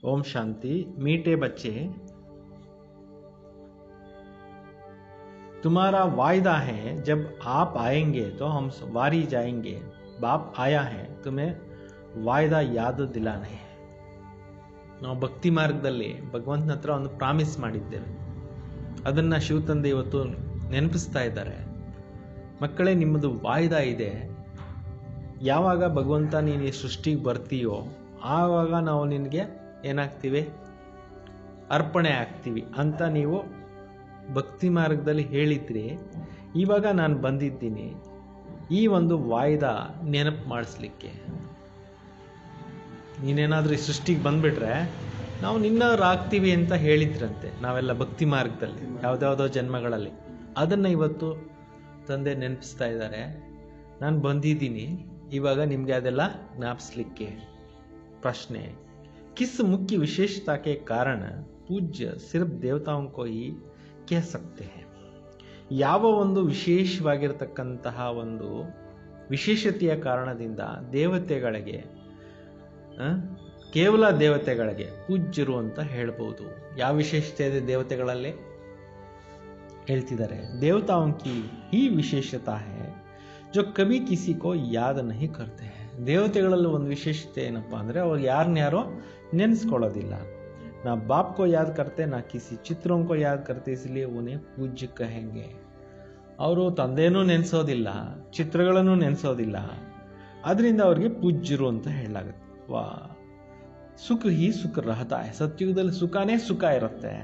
ओम शांति मीठे बच्चे तुम्हारा वायदा है जब आप आएंगे तो हम वारी जाएंगे बाप आया है तुम्हें ವಾಯ್ದಾ ಯಾವುದು ದಿಲಾನೆ ನಾವು ಭಕ್ತಿ ಮಾರ್ಗದಲ್ಲಿ ಭಗವಂತನ ಹತ್ರ ಒಂದು ಪ್ರಾಮಿಸ್ ಮಾಡಿದ್ದೇವೆ ಅದನ್ನು ಶಿವತಂದೆ ಇವತ್ತು ನೆನಪಿಸ್ತಾ ಇದ್ದಾರೆ ಮಕ್ಕಳೇ ನಿಮ್ಮದು ವಾಯ್ದಾ ಇದೆ ಯಾವಾಗ ಭಗವಂತ ನೀನು ಈ ಸೃಷ್ಟಿಗೆ ಬರ್ತೀಯೋ ಆವಾಗ ನಾವು ನಿನಗೆ ಏನಾಗ್ತೀವಿ ಅರ್ಪಣೆ ಆಗ್ತೀವಿ ಅಂತ ನೀವು ಭಕ್ತಿ ಮಾರ್ಗದಲ್ಲಿ ಹೇಳಿದ್ರಿ ಇವಾಗ ನಾನು ಬಂದಿದ್ದೀನಿ ಈ ಒಂದು ವಾಯ್ದಾ ನೆನಪು ಮಾಡಿಸ್ಲಿಕ್ಕೆ ನೀನೇನಾದರೂ ಈ ಸೃಷ್ಟಿಗೆ ಬಂದ್ಬಿಟ್ರೆ ನಾವು ನಿನ್ನವರಾಗ್ತೀವಿ ಅಂತ ಹೇಳಿದ್ರಂತೆ ನಾವೆಲ್ಲ ಭಕ್ತಿ ಮಾರ್ಗದಲ್ಲಿ ಯಾವುದ್ಯಾವುದೋ ಜನ್ಮಗಳಲ್ಲಿ ಅದನ್ನು ಇವತ್ತು ತಂದೆ ನೆನಪಿಸ್ತಾ ಇದ್ದಾರೆ ನಾನು ಬಂದಿದ್ದೀನಿ ಇವಾಗ ನಿಮಗೆ ಅದೆಲ್ಲ ಜ್ಞಾಪಿಸ್ಲಿಕ್ಕೆ ಪ್ರಶ್ನೆ किस मुख्य विशेषता के कारण पूज्य सिर्फ देवताओं को ही कह सकते हैं ಯಾವ ಒಂದು ವಿಶೇಷವಾಗಿರತಕ್ಕಂತಹ ಒಂದು ವಿಶೇಷತೆಯ ಕಾರಣದಿಂದ ದೇವತೆಗಳಿಗೆ ಆ, ಕೇವಲ ದೇವತೆಗಳಿಗೆ ಪೂಜ್ಯರು ಅಂತ ಹೇಳ್ಬೋದು ಯಾವ ವಿಶೇಷತೆ ಇದೆ ದೇವತೆಗಳಲ್ಲಿ ಹೇಳ್ತಿದ್ದಾರೆ ದೇವತಾओं की ही ವಿಶೇಷತಾ है जो कभी किसी को याद नहीं करते हैं ದೇವತೆಗಳಲ್ಲಿ ಒಂದು ವಿಶೇಷತೆ ಏನಪ್ಪಾ ಅಂದರೆ ಅವ್ರು ಯಾರನ್ಯಾರೋ ನೆನೆಸ್ಕೊಳ್ಳೋದಿಲ್ಲ ನಾ बाप को याद करते ना किसी चित्रों को याद करते इसलिए उन्हें पूज्य कहेंगे ಅವರು ತಂದೆನೂ ನೆನೆಸೋದಿಲ್ಲ ಚಿತ್ರಗಳನ್ನು ನೆನೆಸೋದಿಲ್ಲ ಅದರಿಂದ ಅವ್ರಿಗೆ ಪೂಜ್ಯರು ಅಂತ ಹೇಳಲಾಗುತ್ತೆ ವಾ ಸುಖ ಹಿ ಸುಖ ರಹತಾ है ಸತ್ಯುಗದಲ್ಲಿ ಸುಖನೇ ಸುಖ ಇರುತ್ತೆ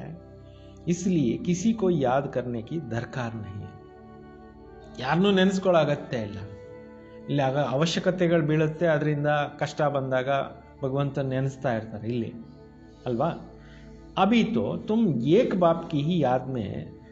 इसलिए किसी को याद करने की दरकार नहीं ಯಾರನ್ನೂ ನೆನೆಸ್ಕೊಳ್ಳೋ ಅಗತ್ಯ ಇಲ್ಲ ಇಲ್ಲಿ ಆಗ ಅವಶ್ಯಕತೆಗಳು ಬೀಳುತ್ತೆ ಅದರಿಂದ ಕಷ್ಟ ಬಂದಾಗ ಭಗವಂತ ನೆನೆಸ್ತಾ ಇರ್ತಾರೆ ಇಲ್ಲಿ ಅಲ್ವಾ अभी तो तुम एक बाप की ही याद में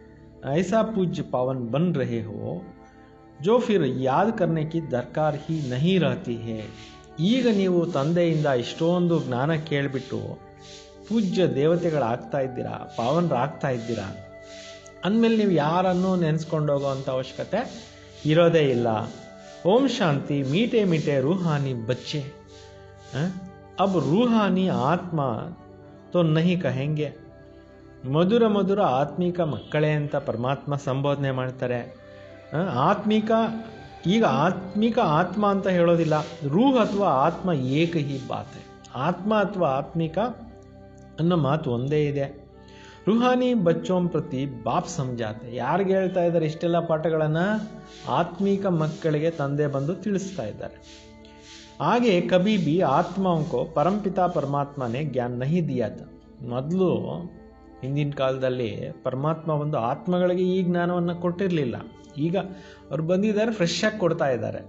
ऐसा पूज्य पावन बन रहे हो जो फिर याद करने की दरकार ही नहीं रहती है ಈಗ ನೀವು ತಂದೆಯಿಂದ ಇಷ್ಟೊಂದು ಜ್ಞಾನ ಕೇಳಿಬಿಟ್ಟು ಪೂಜ್ಯ ದೇವತೆಗಳಾಗ್ತಾ ಇದ್ದೀರಾ ಪಾವನರಾಗ್ತಾ ಇದ್ದೀರಾ ಅಂದಮೇಲೆ ನೀವು ಯಾರನ್ನೂ ನೆನೆಸ್ಕೊಂಡು ಹೋಗೋವಂಥ ಅವಶ್ಯಕತೆ ಇರೋದೇ ಇಲ್ಲ ಓಂ ಶಾಂತಿ ಮೀಟೆ ಮೀಟೆ ರೂಹಾನಿ ಬಚ್ಚೆ ಆ? अब रूहानी ಆತ್ಮ तो नहीं कहेंगे ಮಧುರ ಮಧುರ ಆತ್ಮಿಕ ಮಕ್ಕಳೇ ಅಂತ ಪರಮಾತ್ಮ ಸಂಬೋಧನೆ ಮಾಡ್ತಾರೆ ಆ, ಆತ್ಮಿಕ ಈಗ ಆತ್ಮಿಕ ಆತ್ಮ ಅಂತ ಹೇಳೋದಿಲ್ಲ ರೂಹ್ ಅಥವಾ ಆತ್ಮ ಏಕ ಹಿ ಬಾತೆ ಆತ್ಮ ಅಥವಾ ಆತ್ಮಿಕ ಅನ್ನೋ ಮಾತು ಒಂದೇ ಇದೆ ರುಹಾನಿ ಬಚ್ಚೋಂ ಪ್ರತಿ ಬಾಪ್ ಸಮಜಾತೆ ಯಾರಿಗೆ ಹೇಳ್ತಾ ಇದ್ದಾರೆ ಇಷ್ಟೆಲ್ಲ ಪಾಠಗಳನ್ನು ಆತ್ಮಿಕ ಮಕ್ಕಳಿಗೆ ತಂದೆ ಬಂದು ತಿಳಿಸ್ತಾ ಇದ್ದಾರೆ ಹಾಗೆ ಕಬಿ ಬಿ ಆತ್ಮಾಂಕೋ ಪರಂಪಿತಾ ಪರಮಾತ್ಮನೇ ಜ್ಞಾನ ನಹಿ ದಿಯಾತ ಮೊದಲು ಹಿಂದಿನ ಕಾಲದಲ್ಲಿ ಪರಮಾತ್ಮ ಒಂದು ಆತ್ಮಗಳಿಗೆ ಈ ಜ್ಞಾನವನ್ನು ಕೊಟ್ಟಿರಲಿಲ್ಲ ಈಗ ಅವ್ರು ಬಂದಿದ್ದಾರೆ ಫ್ರೆಶ್ ಆಗಿ ಕೊಡ್ತಾ ಇದ್ದಾರೆ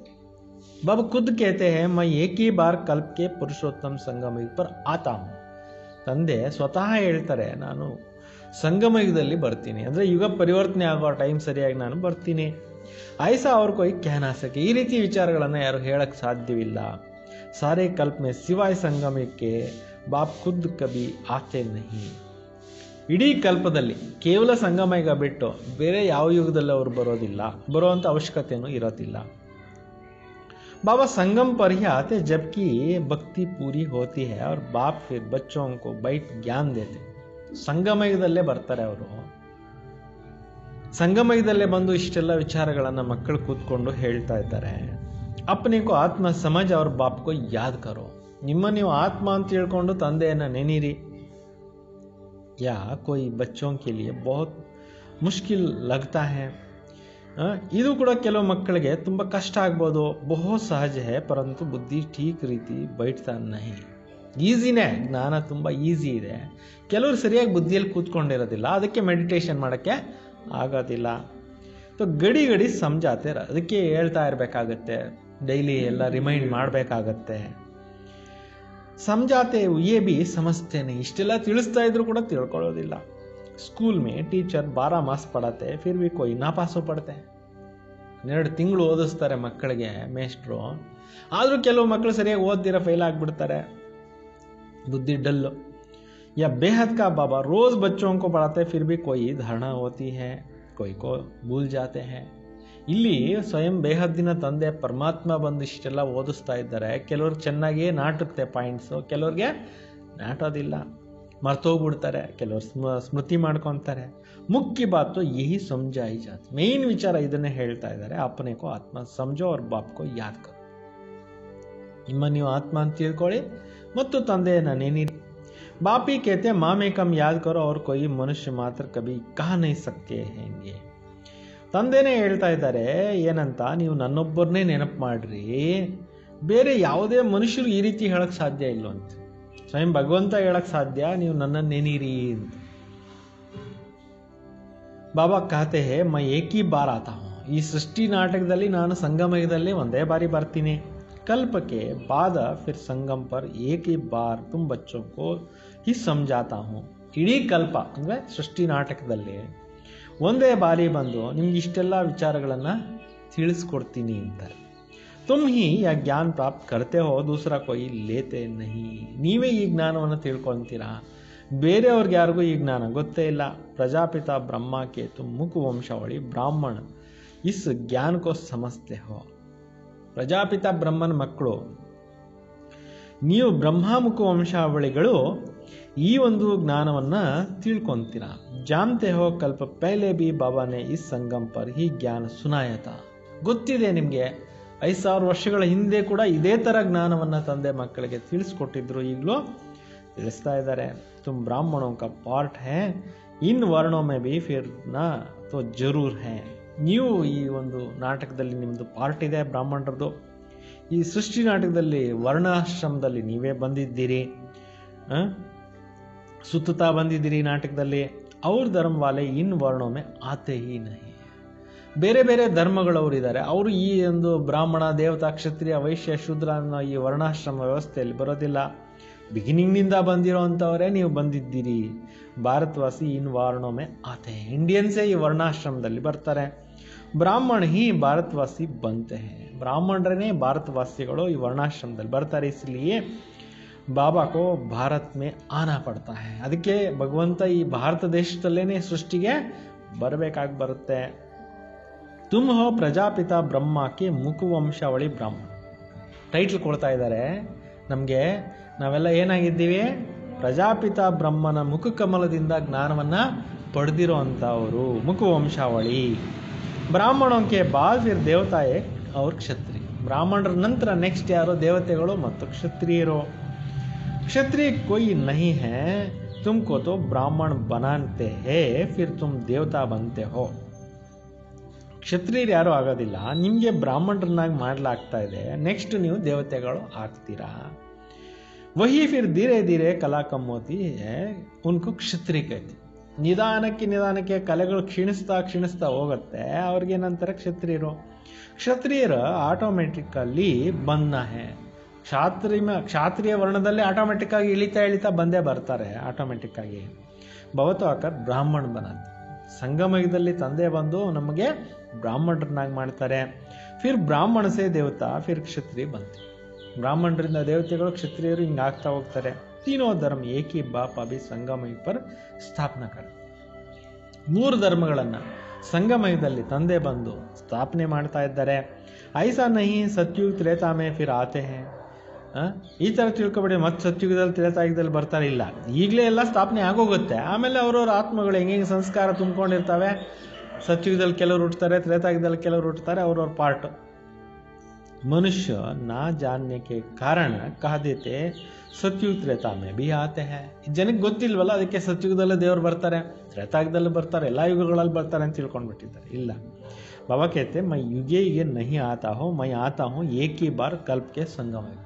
ಬಾಬಾ ಖುದ್ कहते हैं मैं एक ही बार कल्प के पुरुषोत्तम संगम युग पर आता हूँ ತಂದೆ ಸ್ವತಃ ಹೇಳ್ತಾರೆ ನಾನು ಸಂಗಮ ಯುಗದಲ್ಲಿ ಬರ್ತೀನಿ ಅಂದರೆ ಯುಗ ಪರಿವರ್ತನೆ ಆಗೋ ಟೈಮ್ ಸರಿಯಾಗಿ ನಾನು ಬರ್ತೀನಿ ಆಯ್ಸಾ ಅವ್ರ ಕೊಯ್ ಕ್ಯಾನಾಸಕ್ಕೆ ಈ ರೀತಿ ವಿಚಾರಗಳನ್ನು ಯಾರು ಹೇಳಕ್ಕೆ ಸಾಧ್ಯವಿಲ್ಲ ಸಾರೇ ಕಲ್ಪನೆ ಸಿವಾಯ್ ಸಂಗಮಕ್ಕೆ ಬಾಪ್ ಖುದ್ ಕಬಿ ಆತೆ ನಹಿ ಇಡೀ ಕಲ್ಪದಲ್ಲಿ ಕೇವಲ ಸಂಗಮ ಯುಗ ಬಿಟ್ಟು ಬೇರೆ ಯಾವ ಯುಗದಲ್ಲಿ ಅವರು ಬರೋದಿಲ್ಲ ಬರುವಂಥ ಅವಶ್ಯಕತೆಯೂ ಇರೋದಿಲ್ಲ बाबा संगम पर ही आते जबकि भक्ति पूरी होती है और बाप फिर बच्चों को बैठ ज्ञान देते ಸಂಗಮಯುಗದಲ್ಲೇ ಬರ್ತಾರೆ ಅವರು ಸಂಗಮಯುಗದಲ್ಲೇ ಬಂದು ಇಷ್ಟೆಲ್ಲ ವಿಚಾರಗಳನ್ನು ಮಕ್ಕಳು ಕೂತ್ಕೊಂಡು ಹೇಳ್ತಾ ಇದ್ದಾರೆ अपने को ಆತ್ಮ ಸಮಜ್ ಅವ್ರ ಬಾಪ್ಕೋ ಯಾದ್ ಕರೋ ನಿಮ್ಮ ನೀವು ಆತ್ಮ ಅಂತ ಹೇಳ್ಕೊಂಡು ತಂದೆಯನ್ನು ನೆನೀರಿ ಯಾ कोई बच्चों के लिए बहुत मुश्किल लगता है ಆ, ಇದು ಕೂಡ ಕೆಲವು ಮಕ್ಕಳಿಗೆ ತುಂಬ ಕಷ್ಟ ಆಗ್ಬೋದು ಬಹು ಸಹಜ ಹೇ ಪರಂತು ಬುದ್ಧಿ ಠೀಕ್ ರೀತಿ ಬೈಟ್ತಾ ನಹಿ ಈಸಿನೇ ಜ್ಞಾನ ತುಂಬ ಈಸಿ ಇದೆ ಕೆಲವರು ಸರಿಯಾಗಿ ಬುದ್ಧಿಯಲ್ಲಿ ಕೂತ್ಕೊಂಡಿರೋದಿಲ್ಲ ಅದಕ್ಕೆ ಮೆಡಿಟೇಷನ್ ಮಾಡೋಕ್ಕೆ ಆಗೋದಿಲ್ಲ ಸೊ ಗಡಿ ಗಡಿ ಸಮಜಾತೆ ರ- ಅದಕ್ಕೆ ಹೇಳ್ತಾ ಇರಬೇಕಾಗತ್ತೆ ಡೈಲಿ ಎಲ್ಲ ರಿಮೈಂಡ್ ಮಾಡಬೇಕಾಗತ್ತೆ ಸಮಜಾತೆ ಯೇ ಬಿ ಸಮಸ್ತೇನೆ ಇಷ್ಟೆಲ್ಲ ತಿಳಿಸ್ತಾ ಇದ್ರು ಕೂಡ ತಿಳ್ಕೊಳ್ಳೋದಿಲ್ಲ ಸ್ಕೂಲ್ ಮೇ ಟೀಚರ್ ಬಾರಾ ಮಾಸ್ ಪಡತ್ತೆ ಫಿರ್ ಬಿ ಕೊಯ್ ನಾಪಾಸು ಪಡ್ತೆ ಎರಡು ತಿಂಗಳು ಓದಿಸ್ತಾರೆ ಮಕ್ಕಳಿಗೆ ಮೇಷ್ಟ್ರು ಆದರೂ ಕೆಲವು ಮಕ್ಕಳು ಸರಿಯಾಗಿ ಓದ್ದಿರ ಫೇಲ್ ಆಗಿಬಿಡ್ತಾರೆ बुद्धि डल्लो या बेहद का बाबा रोज बच्चों को पढ़ाते फिर भी कोई धारणा होती है कोई को भूल जाते हैं ಇಲ್ಲಿ ಸ್ವಯಂ ಬೇಹದ್ದಿನ ತಂದೆ ಪರಮಾತ್ಮ ಬಂದು ಇಷ್ಟೆಲ್ಲ ಓದಿಸ್ತಾ ಇದ್ದಾರೆ ಕೆಲವ್ರಿಗೆ ಚೆನ್ನಾಗಿ ನಾಟುತ್ತೆ ಪಾಯಿಂಟ್ಸು ಕೆಲವ್ರಿಗೆ ನಾಟೋದಿಲ್ಲ ಮರ್ತೋಗ್ಬಿಡ್ತಾರೆ ಕೆಲವರು ಸ್ಮ ಸ್ಮೃತಿ ಮಾಡ್ಕೊತಾರೆ ಮುಖ್ಯ ಬಾತು ಯಹಿ ಸಮಜಾಯಿ ಜಾತ್ ಮೇನ್ ವಿಚಾರ ಇದನ್ನೇ ಹೇಳ್ತಾ ಇದ್ದಾರೆ ಅಪ್ಪನೇ ಕೋ ಆತ್ಮ ಸಮಜೋ ಅವ್ರ ಬಾಪ್ಕೋ ಯಾದ್ ಕರೋ ನಿಮ್ಮ ನೀವು ಆತ್ಮ ಅಂತ ತಿಳ್ಕೊಳ್ಳಿ ಮತ್ತು ತಂದೆಯನ್ನ ನೆನೀರಿ ಬಾಪಿ कहते माँ में कम याद करो और कोई मनुष्य मात्र कभी कह नहीं सकते ಹೆಂಗೆ ತಂದೆನೇ ಹೇಳ್ತಾ ಇದ್ದಾರೆ ಏನಂತ ನೀವು ನನ್ನೊಬ್ಬರನ್ನೇ ನೆನಪು ಮಾಡ್ರಿ ಬೇರೆ ಯಾವುದೇ ಮನುಷ್ಯರು ಈ ರೀತಿ ಹೇಳಕ್ ಸಾಧ್ಯ ಇಲ್ವಂತ ಸ್ವಯಂ ಭಗವಂತ ಹೇಳಕ್ ಸಾಧ್ಯ ನೀವು ನನ್ನನ್ನು ನೆನೀರಿ ಅಂತ ಬಾಬಾ ಕಹತೆ ಹೇ ಮೈ ಏಕಿ ಬಾರ್ ಆತಾ ಹೂಂ ಈ ಸೃಷ್ಟಿ ನಾಟಕದಲ್ಲಿ ನಾನು ಸಂಗಮಯದಲ್ಲಿ ಒಂದೇ ಬಾರಿ ಬರ್ತೀನಿ ಕಲ್ಪಕ್ಕೆ ಬಾದ ಫಿರ್ ಸಂಗಮ್ ಪರ್ ಏಕ್ ही ಬಾರ್ ತುಮ್ ಬಚ್ಚೋ ಕೋ ಹಿ ಸಮಜಾತಾ ಹೂಂ ಇಡೀ ಕಲ್ಪ ಅಂದರೆ ಸೃಷ್ಟಿ ನಾಟಕದಲ್ಲಿ ಒಂದೇ ಬಾರಿ ಬಂದು ನಿಮ್ಗೆ ಇಷ್ಟೆಲ್ಲ ವಿಚಾರಗಳನ್ನು ತಿಳಿಸ್ಕೊಡ್ತೀನಿ ಅಂತಾರೆ ತುಮ್ ಹಿ ಯಾ ಜ್ಞಾನ ಪ್ರಾಪ್ತ ಕರ್ತೆ ಹೋ ದೂಸರಾ ಕೊಯ್ ಲೇತೆ ನಹಿ ನೀವೇ ಈ ಜ್ಞಾನವನ್ನು ತಿಳ್ಕೊತೀರಾ ಬೇರೆಯವ್ರಿಗೆ ಯಾರಿಗೂ ಈ ಜ್ಞಾನ ಗೊತ್ತೇ ಇಲ್ಲ ಪ್ರಜಾಪಿತ ಬ್ರಹ್ಮ के तुम मुख ವಂಶಾವಳಿ ಬ್ರಾಹ್ಮಣ ಇಸ್ ಜ್ಞಾನ ಕೋ ಸಮಸ್ತೆ ಹೋ ಪ್ರಜಾಪಿತ ಬ್ರಹ್ಮನ ಮಕ್ಕಳು ನೀವು ಬ್ರಹ್ಮಮುಖ ವಂಶಾವಳಿಗಳು ಈ ಒಂದು ಜ್ಞಾನವನ್ನ ತಿಳ್ಕೊಂತೀರ ಜಾನ್ತೆ ಹೋ ಕಲ್ಪ ಪಹಲೆ ಬಿ ಬಾಬಾನೆ ಈ ಸಂಗಮ್ ಪರ್ ಈ ಜ್ಞಾನ ಸುನಾಯತ ಗೊತ್ತಿದೆ ನಿಮಗೆ ಐದು ಸಾವಿರ ವರ್ಷಗಳ ಹಿಂದೆ ಕೂಡ ಇದೇ ಥರ ಜ್ಞಾನವನ್ನು ತಂದೆ ಮಕ್ಕಳಿಗೆ ತಿಳಿಸ್ಕೊಟ್ಟಿದ್ರು ಈಗಲೂ ತಿಳಿಸ್ತಾ ಇದ್ದಾರೆ ತುಮ್ ಬ್ರಾಹ್ಮಣೋं का ಪಾರ್ಟ್ है ಇನ್ ವರ್ಣೋ ಮೇ ಬಿ ಫಿರ್ ನಾ ತೋ ಜರೂರ್ ಹೇ ನೀವು ಈ ಒಂದು ನಾಟಕದಲ್ಲಿ ನಿಮ್ಮದು ಪಾರ್ಟ್ ಇದೆ ಬ್ರಾಹ್ಮಣರದ್ದು ಈ ಸೃಷ್ಟಿ ನಾಟಕದಲ್ಲಿ ವರ್ಣಾಶ್ರಮದಲ್ಲಿ ನೀವೇ ಬಂದಿದ್ದೀರಿ ಆ? ಸುತ್ತುತ್ತಾ ಬಂದಿದ್ದೀರಿ ಈ ನಾಟಕದಲ್ಲಿ ಅವ್ರ ಧರ್ಮ ವಾಲೆ ಇನ್ ವರ್ಣೊಮ್ಮೆ ಆತೆ ಹಿ ನಹಿ ಬೇರೆ ಬೇರೆ ಧರ್ಮಗಳವರು ಇದ್ದಾರೆ ಅವರು ಈ ಒಂದು ಬ್ರಾಹ್ಮಣ ದೇವತಾ ಕ್ಷತ್ರಿಯ ವೈಶ್ಯ ಶೂದ್ರ ಅನ್ನೋ ಈ ವರ್ಣಾಶ್ರಮ ವ್ಯವಸ್ಥೆಯಲ್ಲಿ ಬರೋದಿಲ್ಲ ಬಿಗಿನಿಂಗ್ನಿಂದ ಬಂದಿರೋವಂಥವರೇ ನೀವು ಬಂದಿದ್ದೀರಿ ಭಾರತವಾಸಿ ಇನ್ ವರ್ಣೊಮ್ಮೆ ಆತೆ ಇಂಡಿಯನ್ಸೇ ಈ ವರ್ಣಾಶ್ರಮದಲ್ಲಿ ಬರ್ತಾರೆ ಬ್ರಾಹ್ಮಣ ಹಿ ಭಾರತವಾಸಿ ಬಂತೆ ಬ್ರಾಹ್ಮಣರೇ ಭಾರತವಾಸಿಗಳು ಈ ವರ್ಣಾಶ್ರಮದಲ್ಲಿ ಬರ್ತಾರೆ ಇಸ್ಲಿಯೇ ಬಾಬಾ ಕೋ ಭಾರತ್ ಮೇ ಆನಾ ಪಡ್ತಾ ಹೈ ಅದಕ್ಕೆ ಭಗವಂತ ಈ ಭಾರತ ದೇಶದಲ್ಲೇನೆ ಸೃಷ್ಟಿಗೆ ಬರಬೇಕಾಗಿ ಬರುತ್ತೆ ತುಮ್ ಹೋ ಪ್ರಜಾಪಿತ ಬ್ರಹ್ಮಕ್ಕೆ ಮುಖವಂಶಾವಳಿ ಬ್ರಾಹ್ಮಣ ಟೈಟ್ಲ್ ಕೊಡ್ತಾ ಇದ್ದಾರೆ ನಮಗೆ ನಾವೆಲ್ಲ ಏನಾಗಿದ್ದೀವಿ ಪ್ರಜಾಪಿತ ಬ್ರಹ್ಮನ ಮುಖಕಮಲದಿಂದ ಜ್ಞಾನವನ್ನ ಪಡೆದಿರೋ ಅಂಥವರು ಮುಖವಂಶಾವಳಿ ಬ್ರಾಹ್ಮಣೋಂಕೆ ಬಾದ್ ಫಿರ್ ದೇವತಾಯೇ ಅವ್ರ ಕ್ಷತ್ರಿ ಬ್ರಾಹ್ಮಣರ ನಂತರ ನೆಕ್ಸ್ಟ್ ಯಾರು ದೇವತೆಗಳು ಮತ್ತು ಕ್ಷತ್ರಿಯರು क्षत्रिय कोई नहीं है तुमको तो ब्राह्मण बनाते हैं फिर तुम देवता बनते हो ಕ್ಷತ್ರಿಯರು ಯಾರು ಆಗೋದಿಲ್ಲ ನಿಮಗೆ ಬ್ರಾಹ್ಮಣರನ್ನಾಗಿ ಮಾಡಲಾಗ್ತಾ ಇದೆ ನೆಕ್ಸ್ಟ್ ನೀವು ದೇವತೆಗಳು ಆಗ್ತೀರಾ ವಹಿ ಫಿರ್ ಧೀರೆ ಧೀರೆ ಕಲಾ ಕಮ್ಮೋತಿ ಉನ್ಕು ಕ್ಷತ್ರಿಯ ಕೈತಿ ನಿಧಾನಕ್ಕೆ ನಿಧಾನಕ್ಕೆ ಕಲೆಗಳು ಕ್ಷೀಣಿಸ್ತಾ ಕ್ಷೀಣಿಸ್ತಾ ಹೋಗುತ್ತೆ ಅವ್ರಿಗೇನಂತಾರೆ ಕ್ಷತ್ರಿಯರು ಕ್ಷತ್ರಿಯರು ಆಟೋಮೆಟಿಕಲ್ಲಿ ಬಂದ ಹೇ ಕ್ಷಾತ್ರಿಯ ಕ್ಷಾತ್ರಿಯ ವರ್ಣದಲ್ಲಿ ಆಟೋಮೆಟಿಕ್ ಆಗಿ ಇಳಿತಾ ಇಳಿತಾ ಬಂದೇ ಬರ್ತಾರೆ ಆಟೋಮೆಟಿಕ್ ಆಗಿ ಭವತು ಆಕರ್ ಬ್ರಾಹ್ಮಣ ಬನತ್ ಸಂಗಮಯುಗದಲ್ಲಿ ತಂದೆ ಬಂದು ನಮಗೆ ಬ್ರಾಹ್ಮಣರನ್ನಾಗಿ ಮಾಡ್ತಾರೆ ಫಿರ್ ಬ್ರಾಹ್ಮಣ ಸೇ ದೇವತಾ ಫಿರ್ ಕ್ಷತ್ರಿಯ ಬಂತು ಬ್ರಾಹ್ಮಣರಿಂದ ದೇವತೆಗಳು ಕ್ಷತ್ರಿಯರು ಹಿಂಗೆ ಆಗ್ತಾ ಹೋಗ್ತಾರೆ ತೀನೋ ಧರ್ಮ ಏಕಿ ಬಾಪ್ ಅಭಿ ಸಂಗಮಯುಗ ಪರ್ ಸ್ಥಾಪನಾ ಕರ ಮೂರು ಧರ್ಮಗಳನ್ನು ಸಂಗಮಯುಗದಲ್ಲಿ ತಂದೆ ಬಂದು ಸ್ಥಾಪನೆ ಮಾಡ್ತಾ ಇದ್ದಾರೆ ಐಸಾ ನಹಿ ಸತ್ಯುಗ ತ್ರೇತಾಮೆ ಫಿರ್ ಆತೆ ಹೇ ಆ? ಈ ಥರ ತಿಳ್ಕೊಬೇಡಿ ಮತ್ತೆ ಸತ್ಯುಗದಲ್ಲಿ ತ್ರೇತಾಯುಗದಲ್ಲಿ ಬರ್ತಾರೆ ಇಲ್ಲ ಈಗಲೇ ಎಲ್ಲ ಸ್ಥಾಪನೆ ಆಗೋಗುತ್ತೆ ಆಮೇಲೆ ಅವ್ರವ್ರ ಆತ್ಮಗಳು ಹೆಂಗೆ ಹೆಂಗೆ ಸಂಸ್ಕಾರ ತುಂಬಿಕೊಂಡಿರ್ತವೆ ಸತ್ಯುಗದಲ್ಲಿ ಕೆಲವರು ಹುಟ್ಟುತ್ತಾರೆ ತ್ರೇತಾಯುಗದಲ್ಲಿ ಕೆಲವರು ಹುಟ್ಟುತ್ತಾರೆ ಅವ್ರವ್ರ ಪಾರ್ಟ್ ಮನುಷ್ಯ ನಾ ಜಾನ್ನೆ ಕೆ ಕಾರಣ ಕಹ ದೇತೆ ಸತ್ಯುಗ ತ್ರೇತಾ ಮೇ ಬಿ ಆತೆ ಹೇ ಜನಕ್ಕೆ ಗೊತ್ತಿಲ್ವಲ್ಲ ಅದಕ್ಕೆ ಸತ್ಯುಗದಲ್ಲೇ ದೇವ್ರು ಬರ್ತಾರೆ ತ್ರೇತಾಯುಗದಲ್ಲೂ ಬರ್ತಾರೆ ಎಲ್ಲ ಯುಗಗಳಲ್ಲಿ ಬರ್ತಾರೆ ಅಂತ ತಿಳ್ಕೊಂಡ್ಬಿಟ್ಟಿದ್ದಾರೆ ಇಲ್ಲ ಬಾಬಾ कहते मैं युगे युगे नहीं आता हूँ मैं आता हूँ एक ही बार कल्प के संगम में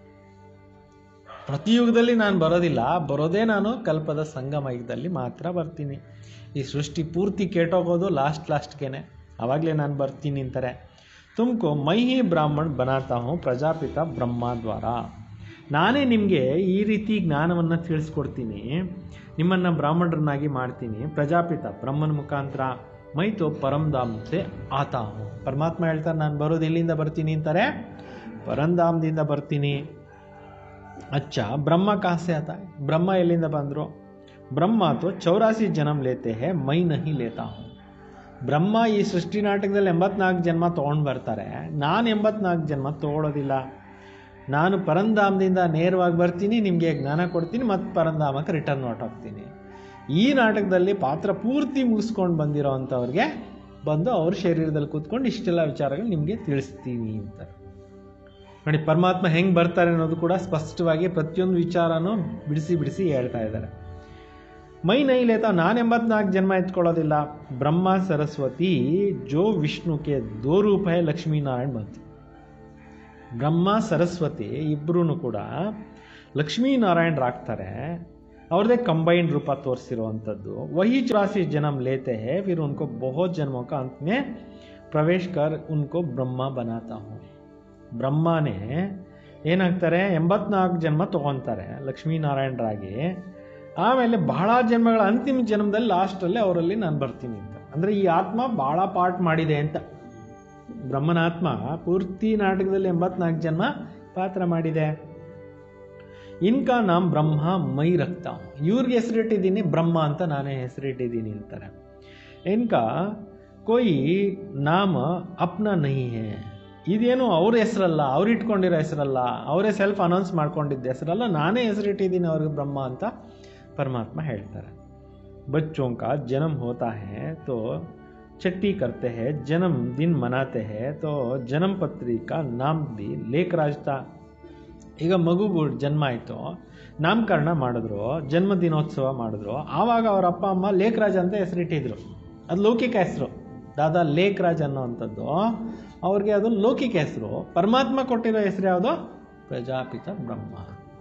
ಪ್ರತಿ ಯುಗದಲ್ಲಿ ನಾನು ಬರೋದಿಲ್ಲ ಬರೋದೇ ನಾನು ಕಲ್ಪದ ಸಂಗಮ ಯುಗದಲ್ಲಿ ಮಾತ್ರ ಬರ್ತೀನಿ ಈ ಸೃಷ್ಟಿ ಪೂರ್ತಿ ಕೆಟ್ಟೋಗೋದು ಲಾಸ್ಟ್ ಲಾಸ್ಟ್ಗೆನೆ ಆವಾಗಲೇ ನಾನು ಬರ್ತೀನಿ ಅಂತಾರೆ ತುಮಕು ಮೈ ಹಿ ಬ್ರಾಹ್ಮಣ್ ಬನಾತಾ ಹೂँ ಪ್ರಜಾಪಿತ ಬ್ರಹ್ಮ ದ್ವಾರ ನಾನೇ ನಿಮಗೆ ಈ ರೀತಿ ಜ್ಞಾನವನ್ನು ತಿಳಿಸ್ಕೊಡ್ತೀನಿ ನಿಮ್ಮನ್ನು ಬ್ರಾಹ್ಮಣರನ್ನಾಗಿ ಮಾಡ್ತೀನಿ ಪ್ರಜಾಪಿತ ಬ್ರಹ್ಮನ ಮುಖಾಂತರ ಮೈತು ಪರಂಧಾಮ್ ಸೆ ಆತಾ ಹೂँ ಪರಮಾತ್ಮ ಹೇಳ್ತಾರೆ ನಾನು ಬರೋದು ಎಲ್ಲಿಂದ ಬರ್ತೀನಿ ಅಂತಾರೆ ಪರಂಧಾಮದಿಂದ ಬರ್ತೀನಿ ಅಚ್ಚ ಬ್ರಹ್ಮ ಕಾಸೆ ಆತ ಬ್ರಹ್ಮ ಎಲ್ಲಿಂದ ಬಂದರು ಬ್ರಹ್ಮ ತೋ ಚೌರಾಸಿ ಜನ್ಮ ಲೇತೆ ಹೇ ಮೈ ನಹಿ ಲೇತಾ ಹೂँ ಬ್ರಹ್ಮ ಈ ಸೃಷ್ಟಿ ನಾಟಕದಲ್ಲಿ ಎಂಬತ್ನಾಲ್ಕು ಜನ್ಮ ತೊಗೊಂಡು ಬರ್ತಾರೆ ನಾನು ಎಂಬತ್ನಾಲ್ಕು ಜನ್ಮ ತೊಗೊಳೋದಿಲ್ಲ ನಾನು ಪರಂಧಾಮದಿಂದ ನೇರವಾಗಿ ಬರ್ತೀನಿ ನಿಮಗೆ ಜ್ಞಾನ ಕೊಡ್ತೀನಿ ಮತ್ತು ಪರಂಧಾಮಕ್ಕೆ ರಿಟರ್ನ್ ಹೊರಟೋಗ್ತೀನಿ ಈ ನಾಟಕದಲ್ಲಿ ಪಾತ್ರ ಪೂರ್ತಿ ಮುಗಿಸ್ಕೊಂಡು ಬಂದಿರೋ ಅಂಥವ್ರಿಗೆ ಬಂದು ಅವ್ರ ಶರೀರದಲ್ಲಿ ಕೂತ್ಕೊಂಡು ಇಷ್ಟೆಲ್ಲ ವಿಚಾರಗಳು ನಿಮಗೆ ತಿಳಿಸ್ತೀನಿ ಅಂತಾರೆ ನೋಡಿ ಪರಮಾತ್ಮ ಹೆಂಗೆ ಬರ್ತಾರೆ ಅನ್ನೋದು ಕೂಡ ಸ್ಪಷ್ಟವಾಗಿ ಪ್ರತಿಯೊಂದು ವಿಚಾರನೂ ಬಿಡಿಸಿ ಬಿಡಿಸಿ ಹೇಳ್ತಾ ಇದ್ದಾರೆ ಮೈ ನೈ ಲೇತಾ ನಾನು ಎಂಬತ್ನಾಲ್ಕು ಜನ್ಮ ಎತ್ಕೊಳ್ಳೋದಿಲ್ಲ ಬ್ರಹ್ಮ ಸರಸ್ವತಿ ಜೋ ವಿಷ್ಣುಕ್ಕೆ ದೋ ರೂಪ ಹೈ ಲಕ್ಷ್ಮೀನಾರಾಯಣ್ ಬಂತು ಬ್ರಹ್ಮ ಸರಸ್ವತಿ ಇಬ್ಬರೂ ಕೂಡ ಲಕ್ಷ್ಮೀನಾರಾಯಣರಾಗ್ತಾರೆ ಅವ್ರದ್ದೇ ಕಂಬೈನ್ಡ್ ರೂಪ ತೋರಿಸಿರುವಂಥದ್ದು वही चौरासी जन्म लेते हैं फिर उनको बहुत जन्मों का अंत में प्रवेश कर उनको ब्रह्मा बनाता हूँ ಬ್ರಹ್ಮನೇ ಏನಾಗ್ತಾರೆ ಎಂಬತ್ನಾಲ್ಕು ಜನ್ಮ ತಗೊತಾರೆ ಲಕ್ಷ್ಮೀನಾರಾಯಣರಾಗಿ ಆಮೇಲೆ ಬಹಳ ಜನ್ಮಗಳ ಅಂತಿಮ ಜನ್ಮದಲ್ಲಿ ಲಾಸ್ಟಲ್ಲಿ ಅವರಲ್ಲಿ ನಾನು ಬರ್ತೀನಿ ಅಂತ ಅಂದರೆ ಈ ಆತ್ಮ ಬಹಳ ಪಾರ್ಟ್ ಮಾಡಿದೆ ಅಂತ ಬ್ರಹ್ಮನ ಆತ್ಮ ಪೂರ್ತಿ ನಾಟಕದಲ್ಲಿ ಎಂಬತ್ನಾಲ್ಕು ಜನ್ಮ ಪಾತ್ರ ಮಾಡಿದೆ ಇನ್ಕಾ ನಾಮ್ ಬ್ರಹ್ಮ ಮೈ ರಕ್ತ ಇವ್ರಿಗೆ ಹೆಸರಿಟ್ಟಿದ್ದೀನಿ ಬ್ರಹ್ಮ ಅಂತ ನಾನೇ ಹೆಸರಿಟ್ಟಿದ್ದೀನಿ ಅಂತಾರೆ ಇನ್ಕಾ ಕೊಯ್ ನಾಮ ಅಪ್ನ ನಹಿ ಹೇ ಇದೇನು ಅವ್ರ ಹೆಸರಲ್ಲ ಅವ್ರು ಇಟ್ಕೊಂಡಿರೋ ಹೆಸರಲ್ಲ ಅವರೇ ಸೆಲ್ಫ್ ಅನೌನ್ಸ್ ಮಾಡ್ಕೊಂಡಿದ್ದ ಹೆಸರಲ್ಲ ನಾನೇ ಹೆಸರಿಟ್ಟಿದ್ದೀನಿ ಅವ್ರಿಗೆ ಬ್ರಹ್ಮ ಅಂತ ಪರಮಾತ್ಮ ಹೇಳ್ತಾರೆ बच्चों का जन्म होता है तो छट्टी करते हैं जन्म दिन मनाते हैं तो जन्म पत्री का नाम भी लेखराज था ಈಗ ಮಗು ಜನ್ಮ ಆಯಿತು ನಾಮಕರಣ ಮಾಡಿದ್ರು ಜನ್ಮ ದಿನೋತ್ಸವ ಮಾಡಿದ್ರು ಆವಾಗ ಅವ್ರ ಅಪ್ಪ ಅಮ್ಮ ಲೇಖರಾಜ್ ಅಂತ ಹೆಸರಿಟ್ಟಿದ್ರು ಅದು ಲೌಕಿಕ ಹೆಸರು ದಾದಾ ಲೇಖರಾಜ್ ಅನ್ನೋವಂಥದ್ದು ಅವ್ರಿಗೆ ಅದು ಲೌಕಿಕ ಹೆಸರು ಪರಮಾತ್ಮ ಕೊಟ್ಟಿರೋ ಹೆಸರು ಯಾವುದು ಪ್ರಜಾಪಿತ ಬ್ರಹ್ಮ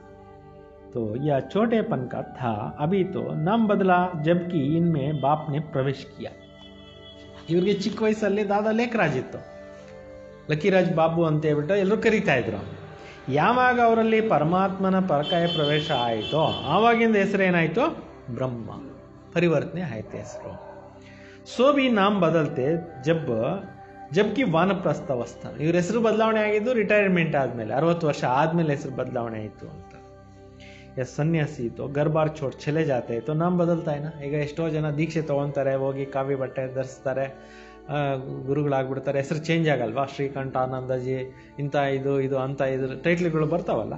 तो यह छोटेपन का था अभी तो नाम बदला जबकि इनमें बाप ने प्रवेश किया ಇವ್ರಿಗೆ ಚಿಕ್ಕ ವಯಸ್ಸಲ್ಲಿ ದಾದಾ ಲೇಖರಾಜ್ ಇತ್ತು ಲಕ್ಕಿರಾಜ್ ಬಾಬು ಅಂತ ಹೇಳ್ಬಿಟ್ಟು ಎಲ್ಲರೂ ಕರೀತಾ ಇದ್ರು ಯಾವಾಗ ಅವರಲ್ಲಿ ಪರಮಾತ್ಮನ ಪರಕಾಯ ಪ್ರವೇಶ ಆಯಿತೋ ಆವಾಗಿಂದ ಹೆಸರು ಏನಾಯಿತು ಬ್ರಹ್ಮ ಪರಿವರ್ತನೆ ಆಯ್ತು ಹೆಸರು ಸೋ ಬಿ ನಾಮ್ ಬದಲ್ತೆ ಜಬ್ ಜಬ್ಕಿ ವಾನಪ್ರಸ್ಥ ಅವಸ್ಥಾನ ಇವ್ರ ಹೆಸರು ಬದಲಾವಣೆ ಆಗಿದ್ದು ರಿಟೈರ್ಮೆಂಟ್ ಆದಮೇಲೆ ಅರವತ್ತು ವರ್ಷ ಆದಮೇಲೆ ಹೆಸರು ಬದಲಾವಣೆ ಆಯಿತು ಅಂತ या ಸನ್ಯಾಸಿ तो घर बार छोड़ चले जाते तो नाम बदलता है ना ಈಗ ಎಷ್ಟೋ ಜನ ದೀಕ್ಷೆ ತೊಗೊತಾರೆ ಹೋಗಿ ಕಾವಿ ಬಟ್ಟೆ ಧರಿಸ್ತಾರೆ ಆ, ಗುರುಗಳಾಗ್ಬಿಡ್ತಾರೆ ಹೆಸರು ಚೇಂಜ್ ಆಗಲ್ವಾ ಶ್ರೀಕಂಠ ಆನಂದಜಿ ಇಂಥ ಇದು ಇದು ಅಂತ ಇದು ಟೈಟ್ಲ್ಗಳು ಬರ್ತಾವಲ್ಲ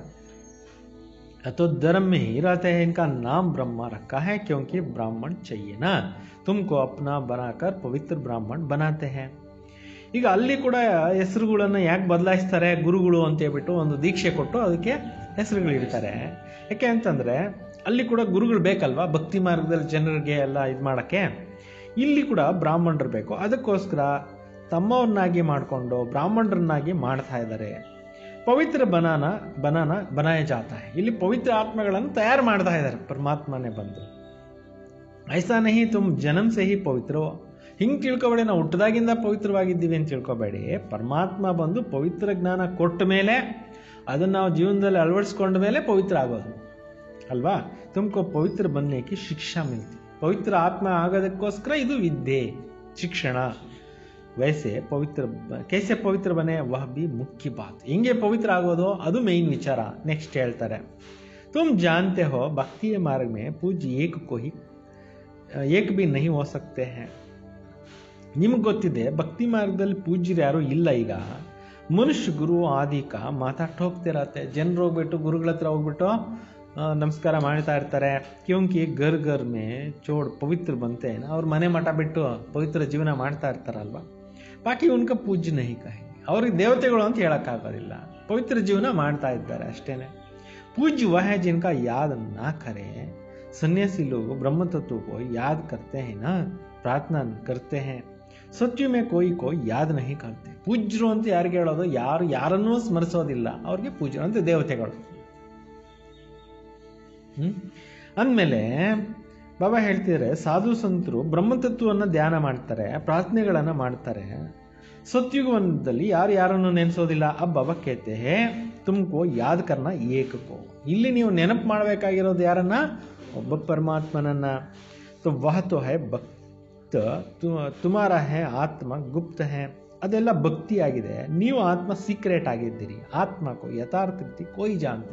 तो धर्म में ही रहते हैं इनका नाम ब्रह्मा रखा है क्योंकि ब्राह्मण चाहिए ना तुमको अपना बनाकर पवित्र ब्राह्मण बनाते हैं ಈಗ ಅಲ್ಲಿ ಕೂಡ ಹೆಸರುಗಳನ್ನು ಯಾಕೆ ಬದಲಾಯಿಸ್ತಾರೆ ಗುರುಗಳು ಅಂತ ಹೇಳ್ಬಿಟ್ಟು ಒಂದು ದೀಕ್ಷೆ ಕೊಟ್ಟು ಅದಕ್ಕೆ ಹೆಸರುಗಳು ಇಡ್ತಾರೆ ಯಾಕೆ ಅಂತಂದರೆ ಅಲ್ಲಿ ಕೂಡ ಗುರುಗಳು ಬೇಕಲ್ವಾ ಭಕ್ತಿ ಮಾರ್ಗದಲ್ಲಿ ಜನರಿಗೆ ಎಲ್ಲ ಇದು ಮಾಡೋಕ್ಕೆ ಇಲ್ಲಿ ಕೂಡ ಬ್ರಾಹ್ಮಣರು ಬೇಕು ಅದಕ್ಕೋಸ್ಕರ ತಮ್ಮವ್ರನ್ನಾಗಿ ಮಾಡಿಕೊಂಡು ಬ್ರಾಹ್ಮಣರನ್ನಾಗಿ ಮಾಡ್ತಾ ಇದ್ದಾರೆ ಪವಿತ್ರ ಬನಾನ ಬನಾನ ಬನಾಯ ಜಾತ है. ಇಲ್ಲಿ ಪವಿತ್ರ ಆತ್ಮಗಳನ್ನು ತಯಾರು ಮಾಡ್ತಾ ಇದ್ದಾರೆ ಪರಮಾತ್ಮನೇ ಬಂದು ಐಸಾ ನಹಿ ತುಮ್ ಜನಮ್ ಸೆ ಹಿ ಪವಿತ್ರ ಹೋ. ಹಿಂಗೆ ತಿಳ್ಕೊಬೇಡಿ ನಾವು ಹುಟ್ಟದಾಗಿಂದ ಪವಿತ್ರವಾಗಿದ್ದೀವಿ ಅಂತ ತಿಳ್ಕೊಬೇಡಿ ಪರಮಾತ್ಮ ಬಂದು ಪವಿತ್ರ ಜ್ಞಾನ ಕೊಟ್ಟ ಮೇಲೆ ಅದನ್ನು ನಾವು ಜೀವನದಲ್ಲಿ ಅಳವಡಿಸ್ಕೊಂಡ ಮೇಲೆ ಪವಿತ್ರ ಆಗೋದು ಅಲ್ವಾ ತುಮಕೋ ಪವಿತ್ರ ಬನ್ನೇಕಿ ಶಿಕ್ಷಾ ಮಿಲ್ತಿ ಪವಿತ್ರ ಆತ್ಮ ಆಗೋದಕ್ಕೋಸ್ಕರ ಇದು ವಿದ್ಯೆ ಶಿಕ್ಷಣ ವೈಸೆ ಪವಿತ್ರ ಬ- कैसे ಪವಿತ್ರ ಬನೆ ವಹ ಬಿ ಮುಖ್ಯ ಬಾತ್ ಹಿಂಗೆ ಪವಿತ್ರ ಆಗೋದು ಅದು ಮೇನ್ ವಿಚಾರ ನೆಕ್ಸ್ಟ್ ಹೇಳ್ತಾರೆ ತುಮ್ ಜಾನ್ತೆ ಹೋ ಭಕ್ತಿಯ ಮಾರ್ಗ ಮೇ ಪೂಜ್ಯ ಏಕ ಕೋಹಿ ಏಕ್ ಬಿ ನಹಿ ಹೋ ಸಕ್ತೆ ಹೈ ನಿಮ್ಗೆ ಗೊತ್ತಿದೆ ಭಕ್ತಿ ಮಾರ್ಗದಲ್ಲಿ ಪೂಜ್ಯರು ಯಾರು ಇಲ್ಲ ಈಗ ಮನುಷ್ಯ ಗುರು ಆದಿಕ ಮಾತಾಡ್ತಾ ಹೋಗ್ತಿರತ್ತೆ ಜನರು ಹೋಗ್ಬಿಟ್ಟು ಗುರುಗಳ ಹತ್ರ ಹೋಗ್ಬಿಟ್ಟು ಆ, ನಮಸ್ಕಾರ ಮಾಡ್ತಾ ಇರ್ತಾರೆ ಕ್ಯೋಂಕಿ ಗರ್ ಗರ್ ಮೇ ಚೋಡ್ ಪವಿತ್ರ ಬಂತೆ ಅವ್ರ ಮನೆ ಮಠ ಬಿಟ್ಟು ಪವಿತ್ರ ಜೀವನ ಮಾಡ್ತಾ ಇರ್ತಾರಲ್ವಾ ಬಾಕಿ ಉನ್ಕ ಪೂಜ್ಯ ನಹಿ ಕಹಿ ಅವ್ರಿಗೆ ದೇವತೆಗಳು ಅಂತ ಹೇಳೋಕ್ಕಾಗೋದಿಲ್ಲ ಪವಿತ್ರ ಜೀವನ ಮಾಡ್ತಾ ಇದ್ದಾರೆ ಅಷ್ಟೇನೆ पूज्य वह है जिनका याद ना करे सन्यासी लोग ब्रह्म तत्व को याद करते हैं ना प्रार्थना करते हैं ಸತ್ಯ ಮೇ ಕೋಯಿ ಕೋ ಯಾದ್ ನಹಿ ಕರ್ತೆ ಪೂಜ್ಯರು ಅಂತ ಯಾರಿಗೆ ಹೇಳೋದು ಯಾರು ಯಾರನ್ನೂ ಸ್ಮರಿಸೋದಿಲ್ಲ ಅವ್ರಿಗೆ ಪೂಜ್ಯರು ಅಂತ ದೇವತೆಗಳು ಹ್ಮ್ ಅಂದಮೇಲೆ ಬಾಬಾ ಹೇಳ್ತಿದ್ದಾರೆ ಸಾಧು ಸಂತರು ಬ್ರಹ್ಮತತ್ವವನ್ನು ಧ್ಯಾನ ಮಾಡ್ತಾರೆ ಪ್ರಾರ್ಥನೆಗಳನ್ನು ಮಾಡ್ತಾರೆ ಸತ್ಯುಗವನದಲ್ಲಿ ಯಾರು ಯಾರನ್ನು ನೆನೆಸೋದಿಲ್ಲ ಅಬ್ಬ ಬಾಬಾ ಕೇತೆ ತುಮಕೋ ಯಾದ್ ಕರ್ನ ಏಕಕೋ ಇಲ್ಲಿ ನೀವು ನೆನಪು ಮಾಡಬೇಕಾಗಿರೋದು ಯಾರನ್ನ ಒಬ್ಬ ಪರಮಾತ್ಮನನ್ನ तो वह तो है ಭಕ್ತ ತು- ತುಮಾರ ಹೇ ಆತ್ಮ ಗುಪ್ತ ಹೇ ಅದೆಲ್ಲ ಭಕ್ತಿ ಆಗಿದೆ ನೀವು ಆತ್ಮ ಸೀಕ್ರೆಟ್ ಆಗಿದ್ದೀರಿ ಆತ್ಮಕೋ ಯಥಾರ್ಥ ರೀತಿ ಕೋಯಿ ಜಾನ್ತೆ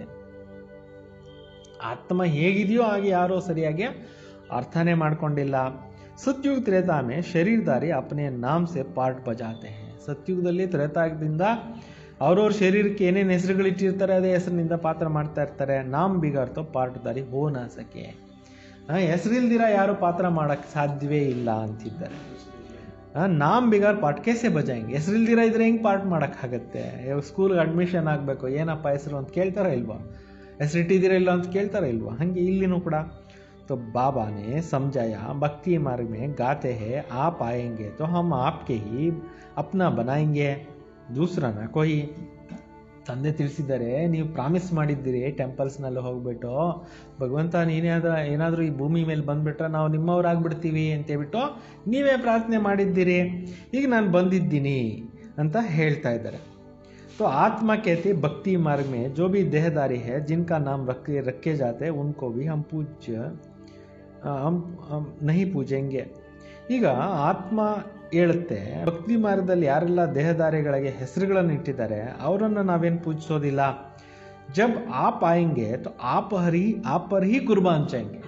ಆತ್ಮ ಹೇಗಿದೆಯೋ ಹಾಗೆ ಯಾರೋ ಸರಿಯಾಗಿ ಅರ್ಥನೇ ಮಾಡ್ಕೊಂಡಿಲ್ಲ ಸತ್ಯುಗ ತ್ರೇತಾ ಮೇ ಶರೀರಧಾರಿ ಅಪನೆ ನಾಮ್ ಸೆ ಪಾರ್ಟ್ ಬಜಾತೆ हैं ಸತ್ಯುಗದಲ್ಲಿ ತ್ರೇತಾಯುಗದಿಂದ ಅವ್ರವ್ರ ಶರೀರಕ್ಕೆ ಏನೇನು ಹೆಸರುಗಳು ಇಟ್ಟಿರ್ತಾರೆ ಅದೇ ಹೆಸರಿನಿಂದ ಪಾತ್ರ ಮಾಡ್ತಾ ಇರ್ತಾರೆ ನಾಮ್ ಬಿಗಾರ್ತೋ ಪಾಠದಾರಿ ಹೋನ ಸಕೆ ಹೆಸರಿಲ್ದಿರ ಯಾರು ಪಾತ್ರ ಮಾಡಕ್ ಸಾಧ್ಯವೇ ಇಲ್ಲ ಅಂತಿದ್ದಾರೆ ಆ, ನಾಮ್ ಬಿಗಾರ್ ಪಾಠ ಕೇಸೆ ಬಜಾಯಿಂಗ್ ಹೆಸರಿಲ್ದಿರ ಇದ್ರೆ ಹೆಂಗ್ ಪಾಠ ಮಾಡಕ್ಕಾಗತ್ತೆ ಸ್ಕೂಲ್ಗೆ ಅಡ್ಮಿಷನ್ ಆಗಬೇಕು ಏನಪ್ಪ ಹೆಸರು ಅಂತ ಕೇಳ್ತಾರ ಇಲ್ವಾ ಹೆಸರು ಇಟ್ಟಿದ್ದೀರಾ ಇಲ್ಲ ಅಂತ ಕೇಳ್ತಾರ ಇಲ್ವಾ ಹಂಗೆ ಇಲ್ಲಿನೂ ಕೂಡ तो बाबा ने समझाया भक्ति मार्ग में गाते हैं आप आएंगे तो हम आपके ही अपना बनाएंगे दूसरा ना कोई ತಂದೆ ತಿಳಿಸಿದ್ದಾರೆ ನೀವು ಪ್ರಾಮಿಸ್ ಮಾಡಿದ್ದೀರಿ ಟೆಂಪಲ್ಸ್ನಲ್ಲಿ ಹೋಗ್ಬಿಟ್ಟು ಭಗವಂತ ನೀನೇ ಅದ ಏನಾದರೂ ಈ ಭೂಮಿ ಮೇಲೆ ಬಂದ್ಬಿಟ್ರೆ ನಾವು ನಿಮ್ಮವ್ರಾಗ್ಬಿಡ್ತೀವಿ ಅಂತೇಳ್ಬಿಟ್ಟು ನೀವೇ ಪ್ರಾರ್ಥನೆ ಮಾಡಿದ್ದೀರಿ ಈಗ ನಾನು ಬಂದಿದ್ದೀನಿ ಅಂತ ಹೇಳ್ತಾ ಇದ್ದಾರೆ तो आत्मा कहते भक्ति मार्ग में जो भी देहदारी है जिनका नाम रखे रखे जाते हैं उनको भी हम पूज्य ಆ, हम हम नहीं पूजेंगे ಈಗ ಆತ್ಮ ಹೇಳುತ್ತೆ ಭಕ್ತಿ ಮಾರ್ಗದಲ್ಲಿ ಯಾರೆಲ್ಲ ದೇಹದಾರಿಗಳಿಗೆ ಹೆಸರುಗಳನ್ನು ಇಟ್ಟಿದ್ದಾರೆ ಅವರನ್ನು ನಾವೇನು ಪೂಜಿಸೋದಿಲ್ಲ ಜಬ್ ಆಪ್ ಆಯಂಗೆ तो आप हरी आप पर ही कुर्बान चाहेंगे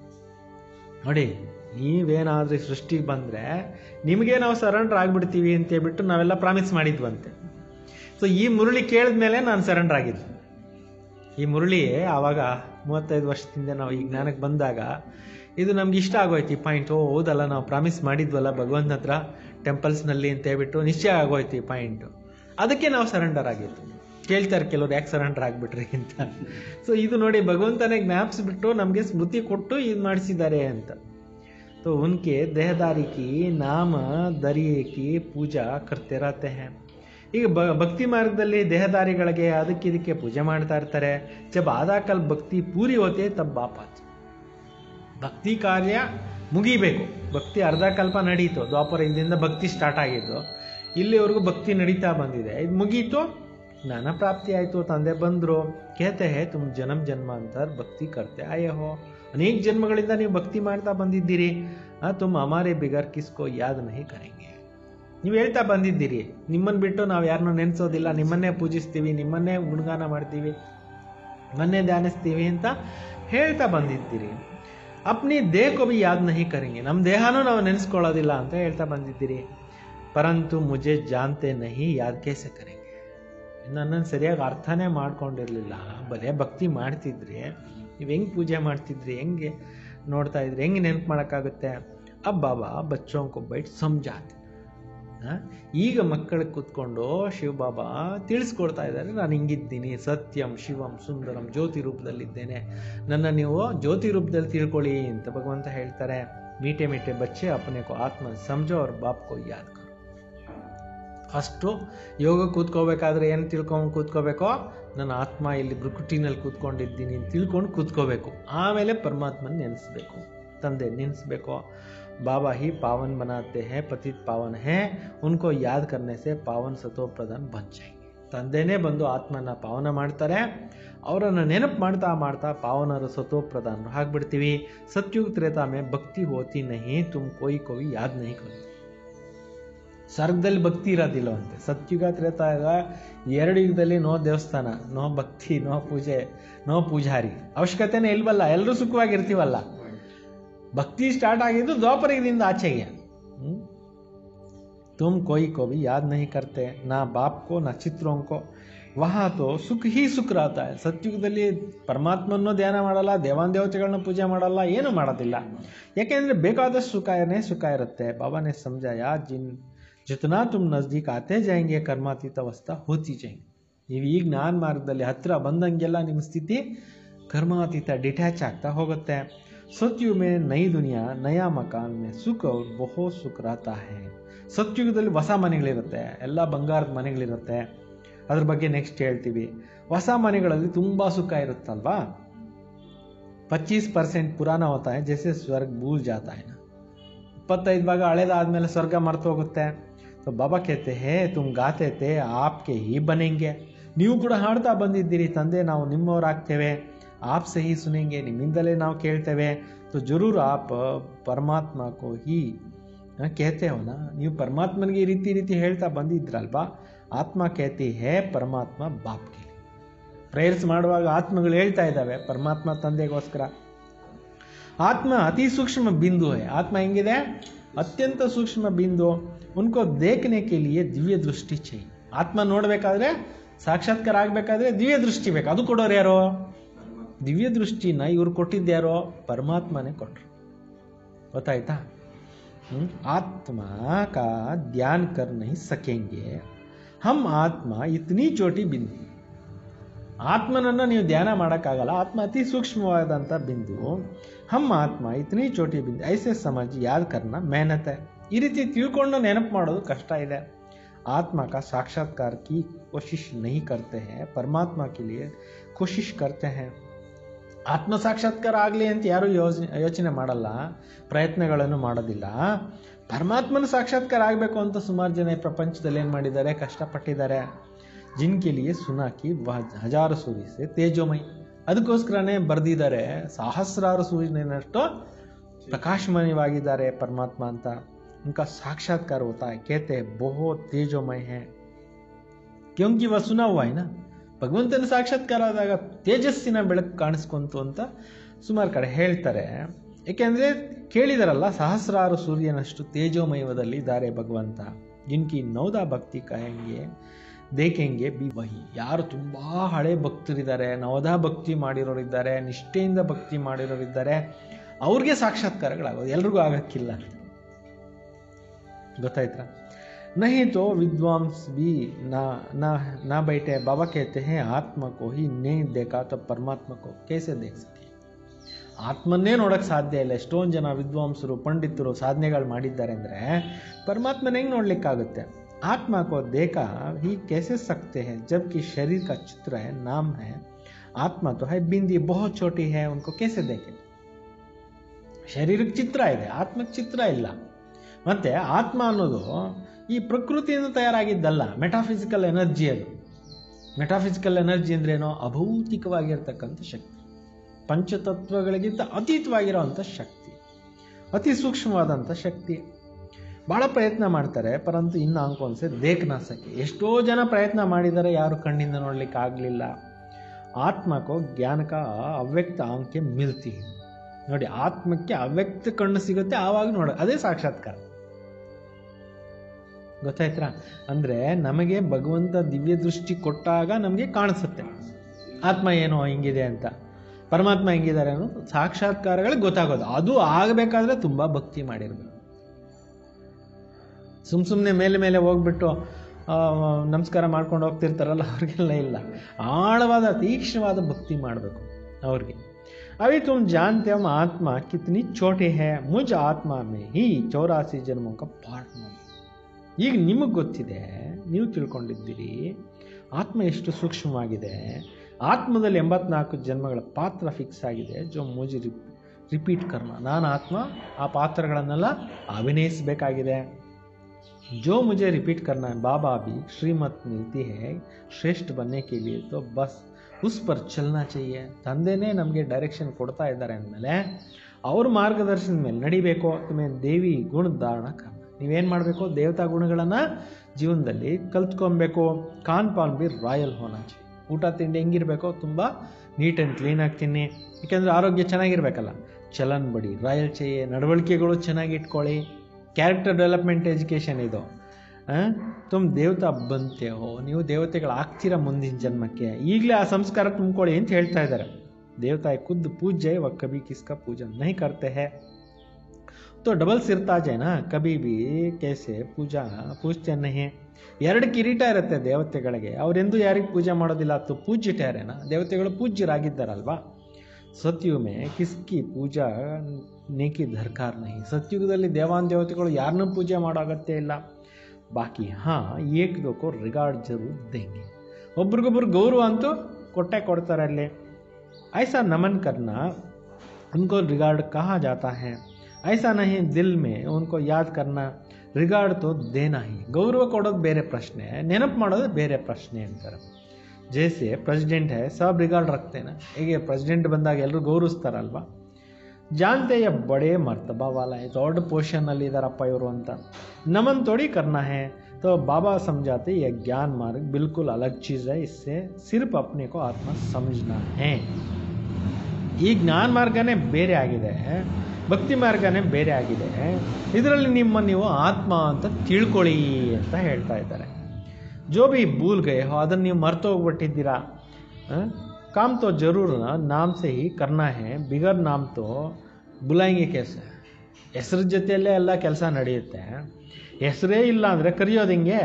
ನೋಡಿ ನೀವೇನಾದ್ರೂ ಈ ಸೃಷ್ಟಿಗೆ ಬಂದರೆ ನಿಮಗೆ ನಾವು ಸರೆಂಡರ್ ಆಗಿಬಿಡ್ತೀವಿ ಅಂತ ಹೇಳ್ಬಿಟ್ಟು ನಾವೆಲ್ಲ ಪ್ರಾಮಿಸ್ ಮಾಡಿದ್ವಂತೆ ಸೊ ಈ ಮುರಳಿ ಕೇಳಿದ ಮೇಲೆ ನಾನು ಸರೆಂಡರ್ ಆಗಿದ್ದೆ ಈ ಮುರಳಿ ಆವಾಗ ಮೂವತ್ತೈದು ವರ್ಷದಿಂದ ನಾವು ಈ ಜ್ಞಾನಕ್ಕೆ ಬಂದಾಗ ಇದು ನಮ್ಗೆ ಇಷ್ಟ ಆಗೋಯ್ತು ಈ ಪಾಯಿಂಟ್ ಓ ಹೌದಲ್ಲ ನಾವು ಪ್ರಾಮಿಸ್ ಮಾಡಿದ್ವಲ್ಲ ಭಗವಂತನ ಹತ್ರ ಟೆಂಪಲ್ಸ್ನಲ್ಲಿ ಅಂತ ಹೇಳ್ಬಿಟ್ಟು ನಿಶ್ಚಯ ಆಗೋಯ್ತು ಈ ಪಾಯಿಂಟು ಅದಕ್ಕೆ ನಾವು ಸರೆಂಡರ್ ಆಗಿತ್ತು ಕೇಳ್ತಾರೆ ಕೆಲವ್ರು ಯಾಕೆ ಸರೆಂಡರ್ ಆಗಿಬಿಟ್ರಿ ಅಂತ ಸೊ ಇದು ನೋಡಿ ಭಗವಂತನೇ ಜ್ಞಾಪಿಸ್ಬಿಟ್ಟು ನಮಗೆ ಸ್ಮೃತಿ ಕೊಟ್ಟು ಇದು ಮಾಡಿಸಿದ್ದಾರೆ ಅಂತ तो उनके देहदारी की नाम दरिये की पूजा करते रहते हैं ಈಗ ಬ ಭಕ್ತಿ ಮಾರ್ಗದಲ್ಲಿ ದೇಹದಾರಿಗಳಿಗೆ ಅದಕ್ಕೆ ಇದಕ್ಕೆ ಪೂಜೆ ಮಾಡ್ತಾ ಇರ್ತಾರೆ ಜಬ್ ಆದಾ ಕಲ್ ಭಕ್ತಿ ಪೂರಿ ಹೋತೆ ತಬ್ ಬಾಪಾತ್ ಭಕ್ತಿ ಕಾರ್ಯ ಮುಗಿಬೇಕು ಭಕ್ತಿ ಅರ್ಧ ಕಲ್ಪ ನಡೀತು ದ್ವಾಪರ ಇಲ್ಲಿಂದ ಭಕ್ತಿ ಸ್ಟಾರ್ಟ್ ಆಗಿದ್ದು ಇಲ್ಲಿವರೆಗೂ ಭಕ್ತಿ ನಡೀತಾ ಬಂದಿದೆ ಇದು ಮುಗೀತು ಜ್ಞಾನ ಪ್ರಾಪ್ತಿ ಆಯಿತು ತಂದೆ ಬಂದರು ಕೇತೆ ಹೇ ತುಮ್ ಜನ್ಮ ಜನ್ಮಾಂತರ ಭಕ್ತಿ ಕರ್ತೆ ಆಯೇ ಹೋ ಅನೇಕ ಜನ್ಮಗಳಿಂದ ನೀವು ಭಕ್ತಿ ಮಾಡ್ತಾ ಬಂದಿದ್ದೀರಿ ಆ ತುಮ್ ಅಮಾರೆ ಬಿಗರ್ ಕಿಸ್ಕೋ ಯಾದ್ ನಹಿ ಕರೆಂಗೆ ನೀವು ಹೇಳ್ತಾ ಬಂದಿದ್ದೀರಿ ನಿಮ್ಮನ್ನು ಬಿಟ್ಟು ನಾವು ಯಾರನ್ನೂ ನೆನೆಸೋದಿಲ್ಲ ನಿಮ್ಮನ್ನೇ ಪೂಜಿಸ್ತೀವಿ ನಿಮ್ಮನ್ನೇ ಗುಣಗಾನ ಮಾಡ್ತೀವಿ ನಿಮ್ಮನ್ನೇ ಧ್ಯಾನಿಸ್ತೀವಿ ಅಂತ ಹೇಳ್ತಾ ಬಂದಿದ್ದೀರಿ ಅಪ್ನಿ ದೇಹಕ್ಕೂ ಬಿ ಯಾದ್ ನಹಿ ಕರೆಂಗೆ ನಮ್ಮ ದೇಹನೂ ನಾವು ನೆನೆಸ್ಕೊಳ್ಳೋದಿಲ್ಲ ಅಂತ ಹೇಳ್ತಾ ಬಂದಿದ್ದೀರಿ ಪರಂತು ಮುಜೆ ಜಾನ್ತೆ ನಹಿ ಯಾದ್ ಕೇಸೆ ಕರೆಂಗೆ ನನ್ನನ್ನು ಸರಿಯಾಗಿ ಅರ್ಥನೇ ಮಾಡ್ಕೊಂಡಿರಲಿಲ್ಲ ಬರೇ ಭಕ್ತಿ ಮಾಡ್ತಿದ್ರಿ ನೀವು ಹೆಂಗೆ ಪೂಜೆ ಮಾಡ್ತಿದ್ರಿ ಹೆಂಗೆ ನೋಡ್ತಾ ಇದ್ರಿ ಹೆಂಗೆ ನೆನಪು ಮಾಡೋಕ್ಕಾಗುತ್ತೆ ಅಬ್ಬ ಬಾಬಾ ಬಚ್ಚೋಂಕೊ ಬೈಟ್ ಸಮಜಾತೆ ಆ? ಈಗ ಮಕ್ಕಳಿಗೆ ಕೂತ್ಕೊಂಡು ಶಿವಬಾಬಾ ತಿಳಿಸ್ಕೊಡ್ತಾ ಇದ್ದಾರೆ ನಾನು ಹಿಂಗಿದ್ದೀನಿ ಸತ್ಯಂ ಶಿವಂ ಸುಂದರಂ ಜ್ಯೋತಿ ರೂಪದಲ್ಲಿದ್ದೇನೆ ನನ್ನ ನೀವು ಜ್ಯೋತಿ ರೂಪದಲ್ಲಿ ತಿಳ್ಕೊಳ್ಳಿ ಅಂತ ಭಗವಂತ ಹೇಳ್ತಾರೆ ಮೀಟೆ ಮೀಟೆ ಬಚ್ಚೆ ಅಪನೆ ಕೋ ಆತ್ಮ ಸಮಜೋ ಅವ್ರ ಬಾಪ್ ಕೋ ಯಾದ್ ಕರೋ ಫಸ್ಟು ಯೋಗ ಕೂತ್ಕೋಬೇಕಾದ್ರೆ ಏನು ತಿಳ್ಕೊಂಡು ಕೂತ್ಕೋಬೇಕೋ ನನ್ನ ಆತ್ಮ ಇಲ್ಲಿ ಬ್ರುಕುಟಿನಲ್ಲಿ ಕೂತ್ಕೊಂಡಿದ್ದೀನಿ ಅಂತ ತಿಳ್ಕೊಂಡು ಕೂತ್ಕೋಬೇಕು ಆಮೇಲೆ ಪರಮಾತ್ಮನ ನೆನೆಸ್ಬೇಕು ತಂದೆ ನೆನೆಸ್ಬೇಕು बाबा ही पावन बनाते हैं पतित पावन है उनको याद करने से पावन सतो प्रधान बन जाएंगे ತಂದೆನೇ ಬಂದು ಆತ್ಮನ ಪಾವನ ಮಾಡ್ತಾರೆ ಅವರನ್ನು ನೆನಪು ಮಾಡ್ತಾ ಮಾಡ್ತಾ ಪಾವನರು ಸತೋ ಪ್ರಧಾನರು ಆಗ್ಬಿಡ್ತೀವಿ ಸತ್ಯುಗ ತ್ರೇತಾ ಮೇ ಭಕ್ತಿ ಹೋತಿ ನಹಿ ತುಮ್ ಕೋಯಿ ಕೋವಿ ಯಾದ್ ನಹಿ ಕರಿ ಸ್ವರ್ಗದಲ್ಲಿ ಭಕ್ತಿ ಇರೋದಿಲ್ಲವಂತೆ ಸತ್ಯುಗ ತ್ರೇತಾಗ ಎರಡು ಯುಗದಲ್ಲಿ ನೋ ದೇವಸ್ಥಾನ ನೋ ಭಕ್ತಿ ನೋ ಪೂಜೆ ನೋ ಪೂಜಾರಿ ಅವಶ್ಯಕತೆನೇ ಇಲ್ವಲ್ಲ ಎಲ್ಲರೂ ಸುಖವಾಗಿರ್ತೀವಲ್ಲ ಭಕ್ತಿ ಸ್ಟಾರ್ಟ್ ಆಗಿದ್ದು ದ್ವಾಪರದಿಂದ ಆಚೆಗೆ ಹ್ಮ್? तुम कोई को भी याद नहीं करते ना बाप को ना ಚಿತ್ರೋं को ವಹಾ ತೋ ಸುಖ ಹಿ ಸುಖ रहता है ಸತ್ಯುಗದಲ್ಲಿ ಪರಮಾತ್ಮನೂ ಧ್ಯಾನ ಮಾಡಲ್ಲ ದೇವಾನ್ ದೇವತೆಗಳನ್ನ ಪೂಜೆ ಮಾಡಲ್ಲ ಏನೂ ಮಾಡೋದಿಲ್ಲ ಯಾಕೆಂದ್ರೆ ಬೇಕಾದಷ್ಟು ಸುಖನೇ ಸುಖ ಇರುತ್ತೆ ಬಾಬಾನೇ ಸಮಜಾಯ ಜಿನ್ ಜಿತನಾ ತುಮ್ ನಜ್ದೀಕ್ ಆತೆ ಜಾಯಂಗೆ ಕರ್ಮಾತೀತ ಅವಸ್ಥಾ ಹೋತಿ ಜಾಯಂಗೆ ನೀವು ಈಗ ಜ್ಞಾನ ಮಾರ್ಗದಲ್ಲಿ ಹತ್ರ ಬಂದಂಗೆಲ್ಲ ನಿಮ್ಮ ಸ್ಥಿತಿ ಕರ್ಮಾತೀತ ಡಿಟ್ಯಾಚ್ ಆಗ್ತಾ ಹೋಗುತ್ತೆ ಸತ್ಯುಗ ಮೇ ನೈ ದುನಿಯಾ ನಯಾ ಮಕಾನ್ ಮೇ ಸುಖ ಅವ್ರ ಬಹು ಸುಖ रहता है ಸತ್ಯುಗದಲ್ಲಿ ಹೊಸ ಮನೆಗಳಿರುತ್ತೆ ಎಲ್ಲ ಬಂಗಾರದ ಮನೆಗಳಿರುತ್ತೆ ಅದ್ರ ಬಗ್ಗೆ ನೆಕ್ಸ್ಟ್ ಹೇಳ್ತೀವಿ ಹೊಸ ಮನೆಗಳಲ್ಲಿ ತುಂಬ ಸುಖ ಇರುತ್ತಲ್ವಾ ಪಚ್ಚೀಸ್ ಪರ್ಸೆಂಟ್ ಪುರಾಣ ಹೋತಾ है जैसे ಸ್ವರ್ಗ ಭೂಲ್ ಜಾತಾ है ना ಇಪ್ಪತ್ತೈದು ಭಾಗ ಹಳೇದಾದ್ಮೇಲೆ ಸ್ವರ್ಗ ಮರ್ತು ಹೋಗುತ್ತೆ ಸೊ ಬಾಬಾ ಕೇತೆ ಹೇ ತುಮ್ ಗಾತೆ ತೇ ಆಪ್ಗೆ ಹಿ ಬನೆಂಗೆ ನೀವು ಕೂಡ ಹಾಡ್ತಾ ಬಂದಿದ್ದೀರಿ ತಂದೆ ನಾವು ನಿಮ್ಮವರಾಗ್ತೇವೆ ಆಪ್ ಸಹಿ ಸುನೆಂಗೆ ನಿಮ್ಮಿಂದಲೇ ನಾವು ಕೇಳ್ತೇವೆ तो जरूर आप परमात्मा को ही ಆ, ಕೇತೆ ಹೋನ ನೀವು ಪರಮಾತ್ಮನಿಗೆ ಈ ರೀತಿ ಈ ರೀತಿ ಹೇಳ್ತಾ ಬಂದಿದ್ರಲ್ವಾ ಆತ್ಮ ಕೇತಿ ಹೇ ಪರಮಾತ್ಮ ಬಾಪ್ಗೆ ಪ್ರೇಯರ್ಸ್ ಮಾಡುವಾಗ ಆತ್ಮಗಳು ಹೇಳ್ತಾ ಇದ್ದಾವೆ ಪರಮಾತ್ಮ ತಂದೆಗೋಸ್ಕರ ಆತ್ಮ ಅತಿ ಸೂಕ್ಷ್ಮ ಬಿಂದು है ಆತ್ಮ ಹೆಂಗಿದೆ ಅತ್ಯಂತ ಸೂಕ್ಷ್ಮ ಬಿಂದು ಉनको देखने के लिए ದಿವ್ಯ ದೃಷ್ಟಿ चाहिए ಆತ್ಮ ನೋಡಬೇಕಾದ್ರೆ ಸಾಕ್ಷಾತ್ಕಾರ ಆಗಬೇಕಾದ್ರೆ ದಿವ್ಯ ದೃಷ್ಟಿ ಬೇಕು ಅದು ಕೊಡೋರು ಯಾರೋ ದಿವ್ಯ ದೃಷ್ಟಿನ ಇವ್ರು ಕೊಟ್ಟಿದ್ದ್ಯಾರೋ ಪರಮಾತ್ಮನೇ ಕೊಟ್ರು ಗೊತ್ತಾಯ್ತಾ हम्म, आत्मा का ध्यान कर नहीं सकेंगे हम ಆತ್ಮ ಇತನಿ ಚೋಟಿ ಬಿಂದು ಆತ್ಮನನ್ನು ನೀವು ಧ್ಯಾನ ಮಾಡೋಕ್ಕಾಗಲ್ಲ ಆತ್ಮ ಅತಿ ಸೂಕ್ಷ್ಮವಾದಂಥ ಬಿಂದು ಹಮ್ ಆತ್ಮ ಇತನಿ ಚೋಟಿ ಬಿಂದು ಐಸೆ ಸಮಾಜ್ ಯಾದ್ ಕರ್ನ ಮೆಹನತ್ है ಈ ರೀತಿ ತಿಳ್ಕೊಂಡು ನೆನಪು ಮಾಡೋದು ಕಷ್ಟ ಇದೆ आत्मा का साक्षात्कार की कोशिश नहीं करते हैं परमात्मा के लिए कोशिश करते हैं ಆತ್ಮ ಸಾಕ್ಷಾತ್ಕಾರ ಆಗಲಿ ಅಂತ ಯಾರೂ ಯೋಚನೆ ಯೋಚನೆ ಮಾಡಲ್ಲ ಪ್ರಯತ್ನಗಳನ್ನು ಮಾಡೋದಿಲ್ಲ ಪರಮಾತ್ಮನ ಸಾಕ್ಷಾತ್ಕಾರ ಆಗಬೇಕು ಅಂತ ಸುಮಾರು ಜನ ಈ ಪ್ರಪಂಚದಲ್ಲಿ ಏನು ಮಾಡಿದ್ದಾರೆ ಕಷ್ಟಪಟ್ಟಿದ್ದಾರೆ ಜಿನ್ಕೆ ಲಿಯೆ ಸುನಾಕಿ ವ- ಹಜಾರು ಸೂರ್ಯಸೆ ತೇಜೋಮಯಿ ಅದಕ್ಕೋಸ್ಕರನೇ ಬರೆದಿದ್ದಾರೆ ಸಹಸ್ರಾರು ಸೂರ್ಯನಷ್ಟು ಪ್ರಕಾಶಮಯವಾಗಿದ್ದಾರೆ ಪರಮಾತ್ಮ ಅಂತ उनका साक्षात्कार होता है कहते हैं बहुत तेजोमय है ಕ್ಯೋಂಕಿ ಇವ ಸುನಾ ಹುವಾ ನಾ ಭಗವಂತನ ಸಾಕ್ಷಾತ್ಕಾರ ಆದಾಗ ತೇಜಸ್ಸಿನ ಬೆಳಕು ಕಾಣಿಸ್ಕೊಂತು ಅಂತ ಸುಮಾರು ಕಡೆ ಹೇಳ್ತಾರೆ ಏಕೆಂದರೆ ಕೇಳಿದಾರಲ್ಲ ಸಹಸ್ರಾರು ಸೂರ್ಯನಷ್ಟು ತೇಜೋಮಯವದಲ್ಲಿ ಇದ್ದಾರೆ ಭಗವಂತ ಜಿನ್ಕಿ ನೌದಾ ಭಕ್ತಿ ಕಹೆಂಗೆ ದೇಖೆಂಗೆ ಬಿ ವಹಿ ಯಾರು ತುಂಬ ಹಳೆ ಭಕ್ತರಿದ್ದಾರೆ ನವದಾ ಭಕ್ತಿ ಮಾಡಿರೋರಿದ್ದಾರೆ ನಿಷ್ಠೆಯಿಂದ ಭಕ್ತಿ ಮಾಡಿರೋರಿದ್ದಾರೆ ಅವ್ರಿಗೆ ಸಾಕ್ಷಾತ್ಕಾರಗಳಾಗೋದು ಎಲ್ರಿಗೂ ಆಗಕ್ಕಿಲ್ಲ ಗೊತ್ತಾಯ್ತಾ नहीं तो विद्वांस भी ना ना ना बैठे बाबा कहते हैं आत्मा को ही नहीं देखा तो परमात्मा को कैसे देख सके ಆತ್ಮನ್ನೇ ನೋಡೋಕ್ಕೆ ಸಾಧ್ಯ ಇಲ್ಲ ಎಷ್ಟೊಂದು ಜನ ವಿದ್ವಾಂಸರು ಪಂಡಿತರು ಸಾಧನೆಗಳು ಮಾಡಿದ್ದಾರೆ ಅಂದರೆ ಪರಮಾತ್ಮನ ಹೆಂಗೆ ನೋಡ್ಲಿಕ್ಕಾಗುತ್ತೆ ಆತ್ಮ को देखा ही कैसे सकते हैं जबकि शरीर का चित्र है नाम है आत्मा तो है बिंदी बहुत छोटी है उनको कैसे देखें ಶರೀರಕ್ಕೆ ಚಿತ್ರ ಇದೆ ಆತ್ಮಕ್ಕೆ ಚಿತ್ರ ಇಲ್ಲ ಮತ್ತೆ ಆತ್ಮ ಅನ್ನೋದು ಈ ಪ್ರಕೃತಿಯಿಂದ ತಯಾರಾಗಿದ್ದಲ್ಲ ಮೆಟಾಫಿಸಿಕಲ್ ಎನರ್ಜಿ ಅದು ಮೆಟಾಫಿಸಿಕಲ್ ಎನರ್ಜಿ ಅಂದ್ರೇನೋ ಅಭೌತಿಕವಾಗಿರ್ತಕ್ಕಂಥ ಶಕ್ತಿ ಪಂಚತತ್ವಗಳಿಗಿಂತ ಅತೀತವಾಗಿರೋವಂಥ ಶಕ್ತಿ ಅತಿ ಸೂಕ್ಷ್ಮವಾದಂಥ ಶಕ್ತಿ ಭಾಳ ಪ್ರಯತ್ನ ಮಾಡ್ತಾರೆ ಪರಂತು ಇನ್ನು ಅಂಕೋನ್ಸೆ ದೇಕ್ ನಾಸಕ್ಕೆ ಎಷ್ಟೋ ಜನ ಪ್ರಯತ್ನ ಮಾಡಿದ್ದಾರೆ ಯಾರು ಕಣ್ಣಿಂದ ನೋಡ್ಲಿಕ್ಕೆ ಆಗಲಿಲ್ಲ ಆತ್ಮಕೋ ಜ್ಞಾನಕ ಅವ್ಯಕ್ತ ಆಂಕೆ ಮಿಲ್ತಿ ನೋಡಿ ಆತ್ಮಕ್ಕೆ ಅವ್ಯಕ್ತ ಕಣ್ಣು ಸಿಗುತ್ತೆ ಆವಾಗ ನೋಡ ಅದೇ ಸಾಕ್ಷಾತ್ಕಾರ ಗೊತ್ತಾಯ್ತಾ ಅಂದ್ರೆ ನಮಗೆ ಭಗವಂತ ದಿವ್ಯ ದೃಷ್ಟಿ ಕೊಟ್ಟಾಗ ನಮಗೆ ಕಾಣಿಸುತ್ತೆ ಆತ್ಮ ಏನೋ ಹಿಂಗಿದೆ ಅಂತ ಪರಮಾತ್ಮ ಹೆಂಗಿದ್ದಾರೆ ಅನ್ನೋದು ಸಾಕ್ಷಾತ್ಕಾರಗಳಿಗೆ ಗೊತ್ತಾಗೋದು ಅದು ಆಗಬೇಕಾದ್ರೆ ತುಂಬ ಭಕ್ತಿ ಮಾಡಿರ್ಬೇಕು ಸುಮ್ ಸುಮ್ಮನೆ ಮೇಲೆ ಮೇಲೆ ಹೋಗ್ಬಿಟ್ಟು ಆ, ನಮಸ್ಕಾರ ಮಾಡ್ಕೊಂಡು ಹೋಗ್ತಿರ್ತಾರಲ್ಲ ಅವ್ರಿಗೆಲ್ಲ ಇಲ್ಲ ಆಳವಾದ ತೀಕ್ಷ್ಣವಾದ ಭಕ್ತಿ ಮಾಡಬೇಕು ಅವ್ರಿಗೆ अभी तुम जानते हो आत्मा कितनी छोटी है मुझ आत्मा में ही चौरासी जन्मों का ಪಾರ್ಟ್ನರ್ ಈಗ ನಿಮಗೆ ಗೊತ್ತಿದೆ ನೀವು ತಿಳ್ಕೊಂಡಿದ್ದೀರಿ ಆತ್ಮ ಎಷ್ಟು ಸೂಕ್ಷ್ಮವಾಗಿದೆ ಆತ್ಮದಲ್ಲಿ ಎಂಬತ್ನಾಲ್ಕು ಜನ್ಮಗಳ ಪಾತ್ರ ಫಿಕ್ಸ್ ಆಗಿದೆ ಜೋ ಮುಜಿ ರಿಪೀಟ್ ಕರ್ಮ ನಾನು ಆತ್ಮ ಆ ಪಾತ್ರಗಳನ್ನೆಲ್ಲ ಅಭಿನಯಿಸಬೇಕಾಗಿದೆ जो मुझे रिपीट करना है बाबा भी श्रीमत मिलती है श्रेष्ठ बनने के लिए तो बस उस पर चलना चाहिए ತಂದೆನೇ ನಮಗೆ ಡೈರೆಕ್ಷನ್ ಕೊಡ್ತಾ ಇದ್ದಾರೆ ಅಂದಮೇಲೆ ಅವ್ರ ಮಾರ್ಗದರ್ಶನದ ಮೇಲೆ ನಡಿಬೇಕು ತುಮೆ ದೇವಿ ಗುಣ ಧಾರಣ ಕರ್ಮ ನೀವೇನು ಮಾಡಬೇಕು ದೇವತಾ ಗುಣಗಳನ್ನು ಜೀವನದಲ್ಲಿ ಕಲ್ತ್ಕೊಬೇಕು ಕಾನ್ ಪಾನ್ ಬಿ ರಾಯಲ್ ಹೋನಾಚಿ ಊಟ ತಿಂಡಿ ಹೆಂಗಿರಬೇಕು ತುಂಬ ನೀಟ್ ಆ್ಯಂಡ್ ಕ್ಲೀನಾಗಿ ತಿನ್ನಿ ಯಾಕೆಂದರೆ ಆರೋಗ್ಯ ಚೆನ್ನಾಗಿರ್ಬೇಕಲ್ಲ ಚಲನ್ ಬಡಿ ರಾಯಲ್ ಚೇಯೆ ನಡವಳಿಕೆಗಳು ಚೆನ್ನಾಗಿ ಇಟ್ಕೊಳ್ಳಿ ಕ್ಯಾರೆಕ್ಟರ್ ಡೆವಲಪ್ಮೆಂಟ್ ಎಜುಕೇಷನ್ ಇದು ಆ? ತುಮ್ ದೇವತಾ ಬಂತೆ ಹೋ ನೀವು ದೇವತೆಗಳು ಆಗ್ತೀರಾ ಮುಂದಿನ ಜನ್ಮಕ್ಕೆ ಈಗಲೇ ಆ ಸಂಸ್ಕಾರ ತುಂಬ್ಕೊಳ್ಳಿ ಅಂತ ಹೇಳ್ತಾ ಇದ್ದಾರೆ ದೇವತಾ ಖುದ್ ಪೂಜ್ಯ ವ ಕಭಿ ಕಿಸ್ಕ ಪೂಜಾ नहीं करते हैं तो डबल सिरताज है ना कभी भी कैसे ಪೂಜಾ ಪೂಜ್ಯ नहीं ಎರಡು ಕಿರೀಟ ಇರುತ್ತೆ ದೇವತೆಗಳಿಗೆ ಅವರೆಂದೂ ಯಾರಿಗೆ ಪೂಜೆ ಮಾಡೋದಿಲ್ಲ ಅದು ಪೂಜ್ಯ ಟ್ಯಾರೇನ ದೇವತೆಗಳು ಪೂಜ್ಯರಾಗಿದ್ದಾರಲ್ವಾ ಸತ್ಯುಗ ಮೇ ಕಿಸ್ಕಿ ಪೂಜಾ ನೇಕಿ ದರ್ಕಾರ್ ನಹಿ ಸತ್ಯುಗದಲ್ಲಿ ದೇವಾನ್ ದೇವತೆಗಳು ಯಾರನ್ನೂ ಪೂಜೆ ಮಾಡೋ ಅಗತ್ಯ ಇಲ್ಲ ಬಾಕಿ ಹಾಂ ಏಕ್ ದೋಕೋ ರಿಗಾರ್ಡ್ ಜರೂರ್ ದೇಂಗೆ ಒಬ್ರಿಗೊಬ್ರು ಗೌರವ ಅಂತೂ ಕೊಟ್ಟೆ ಕೊಡ್ತಾರೆ ಅಲ್ಲಿ ऐसा नमन करना उनको रिगार्ड कहा जाता है ऐसा नहीं दिल में उनको याद करना ರಿಗಾರ್ಡ್ ತೋ ದೇನಾ ಹಿ ಗೌರವ ಕೊಡೋದು ಬೇರೆ ಪ್ರಶ್ನೆ ನೆನಪು ಮಾಡೋದು ಬೇರೆ ಪ್ರಶ್ನೆ ಅಂತಾರೆ ಜೈಸೆ ಪ್ರೆಸಿಡೆಂಟ್ ಹೇ ಸಬ್ ರಿಗಾರ್ಡ್ ರಕ್ತೇನೆ ಹೀಗೆ ಪ್ರೆಸಿಡೆಂಟ್ ಬಂದಾಗ ಎಲ್ಲರೂ ಗೌರವಿಸ್ತಾರಲ್ವಾ ಜಾನ್ತೆ ಯ ಬಡೇ ಮರ್ತಬಾ ವಾಲ है ದೊಡ್ಡ ಪೊಸಿಷನ್ನಲ್ಲಿ ಇದ್ದಾರಪ್ಪ ಇವರು ಅಂತ ನಮನ್ थोड़ी करना है तो बाबा समझाते ये ज्ञान मार्ग बिल्कुल अलग चीज़ है इससे सिर्फ अपने को आत्मा समझना है ಈ ಜ್ಞಾನ ಮಾರ್ಗನೇ ಬೇರೆ ಆಗಿದೆ ಭಕ್ತಿ ಮಾರ್ಗನೇ ಬೇರೆ ಆಗಿದೆ ಇದರಲ್ಲಿ ನಿಮ್ಮ ನೀವು ಆತ್ಮ ಅಂತ ತಿಳ್ಕೊಳ್ಳಿ ಅಂತ ಹೇಳ್ತಾ ಇದ್ದಾರೆ ಜೋ ಬಿ ಭೂಲ್ ಗಯೆ ಹೋ ಅದನ್ನು ನೀವು ಮರ್ತು ಹೋಗ್ಬಿಟ್ಟಿದ್ದೀರಾ ಆ? ಕಾಮ್ ತೋ ಜರೂರ್ ನಾಮ್ ಸೆ ಹಿ ಕರ್ನಾ ಹೇ ಬಿಗರ್ ನಾಮ್ ತೋ ಬುಲಾಯಿಂಗೆ ಕೆಲಸ ಹೆಸರು ಜೊತೆಯಲ್ಲೇ ಎಲ್ಲ ಕೆಲಸ ನಡೆಯುತ್ತೆ ಹೆಸರೇ ಇಲ್ಲ ಅಂದರೆ ಕರೆಯೋದು ಹಿಂಗೆ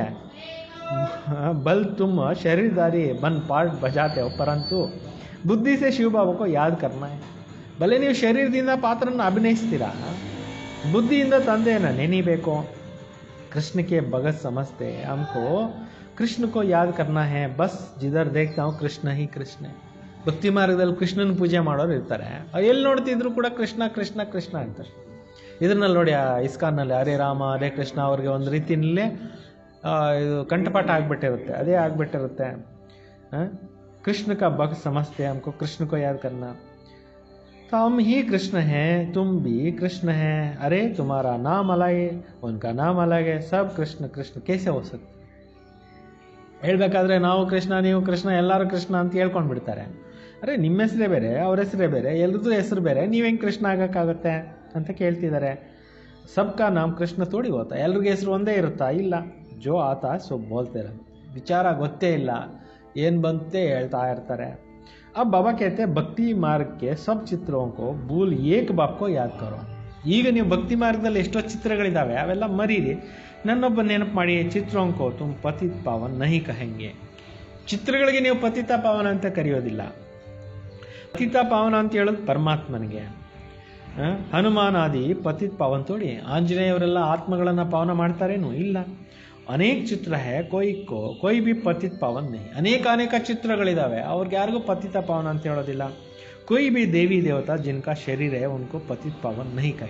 ಬಲ್ ತುಮ್ ಶರೀರದಾರಿ ಬನ್ ಪಾರ್ಟ್ ಬಜಾತೆ ಹೋ ಪರಂತು ಬುದ್ಧಿ ಸೆ ಶಿವ ಬಾಬಾ ಕೋ ಯಾದ್ ಕರ್ನಾ ಹೇ ಭಲೆ ನೀವು ಶರೀರದಿಂದ ಪಾತ್ರನ ಅಭಿನಯಿಸ್ತೀರಾ ಬುದ್ಧಿಯಿಂದ ತಂದೆಯನ್ನು ನೆನಿಬೇಕು कृष्ण के भगत समझते हैं हमको कृष्ण को याद करना है बस जिधर देखता हूँ कृष्ण ही कृष्ಣ ಭಕ್ತಿ ಮಾರ್ಗದಲ್ಲಿ ಕೃಷ್ಣನ ಪೂಜೆ ಮಾಡೋರು ಇರ್ತಾರೆ ಎಲ್ಲಿ ನೋಡ್ತಿದ್ರು ಕೂಡ ಕೃಷ್ಣ ಕೃಷ್ಣ ಕೃಷ್ಣ ಅಂತಾರೆ ಇದ್ರಲ್ಲಿ ನೋಡಿ ಆ ಇಸ್ಕಾನ್ನಲ್ಲಿ ಹರೇ ರಾಮ ಹರೇ ಕೃಷ್ಣ ಅವ್ರಿಗೆ ಒಂದು ರೀತಿಯಲ್ಲೇ ಆ, ಇದು ಕಂಠಪಾಠ ಆಗ್ಬಿಟ್ಟಿರುತ್ತೆ ಅದೇ ಆಗ್ಬಿಟ್ಟಿರುತ್ತೆ ಆ? ಕೃಷ್ಣ का भक्त समझते हैं हमको कृष्ण को याद करना तो हम ही कृष्ण हैं तुम भी कृष्ण हैं अरे तुम्हारा नाम अलग है उनका नाम अलग है सब कृष्ण कृष्ण कैसे हो सकते ಹೇಳ್ಬೇಕಾದ್ರೆ ನಾವು ಕೃಷ್ಣ ನೀವು ಕೃಷ್ಣ ಎಲ್ಲರೂ ಕೃಷ್ಣ ಅಂತ ಹೇಳ್ಕೊಂಡು ಬಿಡ್ತಾರೆ ಅರೆ ನಿಮ್ಮ ಹೆಸರೇ ಬೇರೆ ಅವ್ರ ಹೆಸರೇ ಬೇರೆ ಎಲ್ರದ್ದು ಹೆಸರು ಬೇರೆ ನೀವು ಹೆಂಗೆ ಕೃಷ್ಣ ಆಗೋಕ್ಕಾಗುತ್ತೆ ಅಂತ ಕೇಳ್ತಿದ್ದಾರೆ ಸಬ್ಕಾ ನಾಮ್ ಕೃಷ್ಣ ತೋಡಿ ಹೋತಾ ಎಲ್ರಿಗೂ ಹೆಸರು ಒಂದೇ ಇರುತ್ತಾ ಇಲ್ಲ ಜೋ ಆತ ಸೊ ಬೋಲ್ತಾರೆ ವಿಚಾರ ಗೊತ್ತೇ ಇಲ್ಲ ಏನು ಬಂತೆ ಹೇಳ್ತಾ ಇರ್ತಾರೆ अब बाबा कहते हैं भक्ति मार्ग के सब चित्रों को भूल एक बाप को याद करो ಈಗ ನೀವು ಭಕ್ತಿ ಮಾರ್ಗದಲ್ಲಿ ಎಷ್ಟೋ ಚಿತ್ರಗಳಿದ್ದಾವೆ ಅವೆಲ್ಲ ಮರೀರಿ ನನ್ನೊಬ್ಬ ನೆನಪು ಮಾಡಿ ಚಿತ್ರೋಂಕೋ ತುಮ್ ಪತಿತ್ ಪಾವನ್ ನಹಿ ಕಹೆಂಗೆ ಚಿತ್ರಗಳಿಗೆ ನೀವು ಪತಿತ ಪಾವನ ಅಂತ ಕರೆಯೋದಿಲ್ಲ ಪತಿತ ಪಾವನ ಅಂತ ಹೇಳೋದು ಪರಮಾತ್ಮನಿಗೆ ಆ, ಹನುಮಾನಾದಿ ಪತಿತ್ ಪಾವನ್ ತೋಡಿ ಆಂಜನೇಯವರೆಲ್ಲ ಆತ್ಮಗಳನ್ನು ಪಾವನ ಮಾಡ್ತಾರೇನು ಇಲ್ಲ ಅನೇಕ ಚಿತ್ರ ಹೇ ಕೊಯ್ ಕೋ ಕೊಯ್ ಬಿ ಪತಿತ್ ಪಾವನ್ ನಹಿ ಅನೇಕ ಅನೇಕ ಚಿತ್ರಗಳಿದ್ದಾವೆ ಅವ್ರಿಗೆ ಯಾರಿಗೂ ಪತಿತ ಪಾವನ ಅಂತ ಹೇಳೋದಿಲ್ಲ ಕೊಯ್ ಬಿ ದೇವಿ ದೇವತಾ ಜಿನ್ಕಾ ಶರೀರ ಹೇ ಉನ್ಕೋ ಪತಿತ್ ಪಾವನ್ ನಹಿ ಕೈ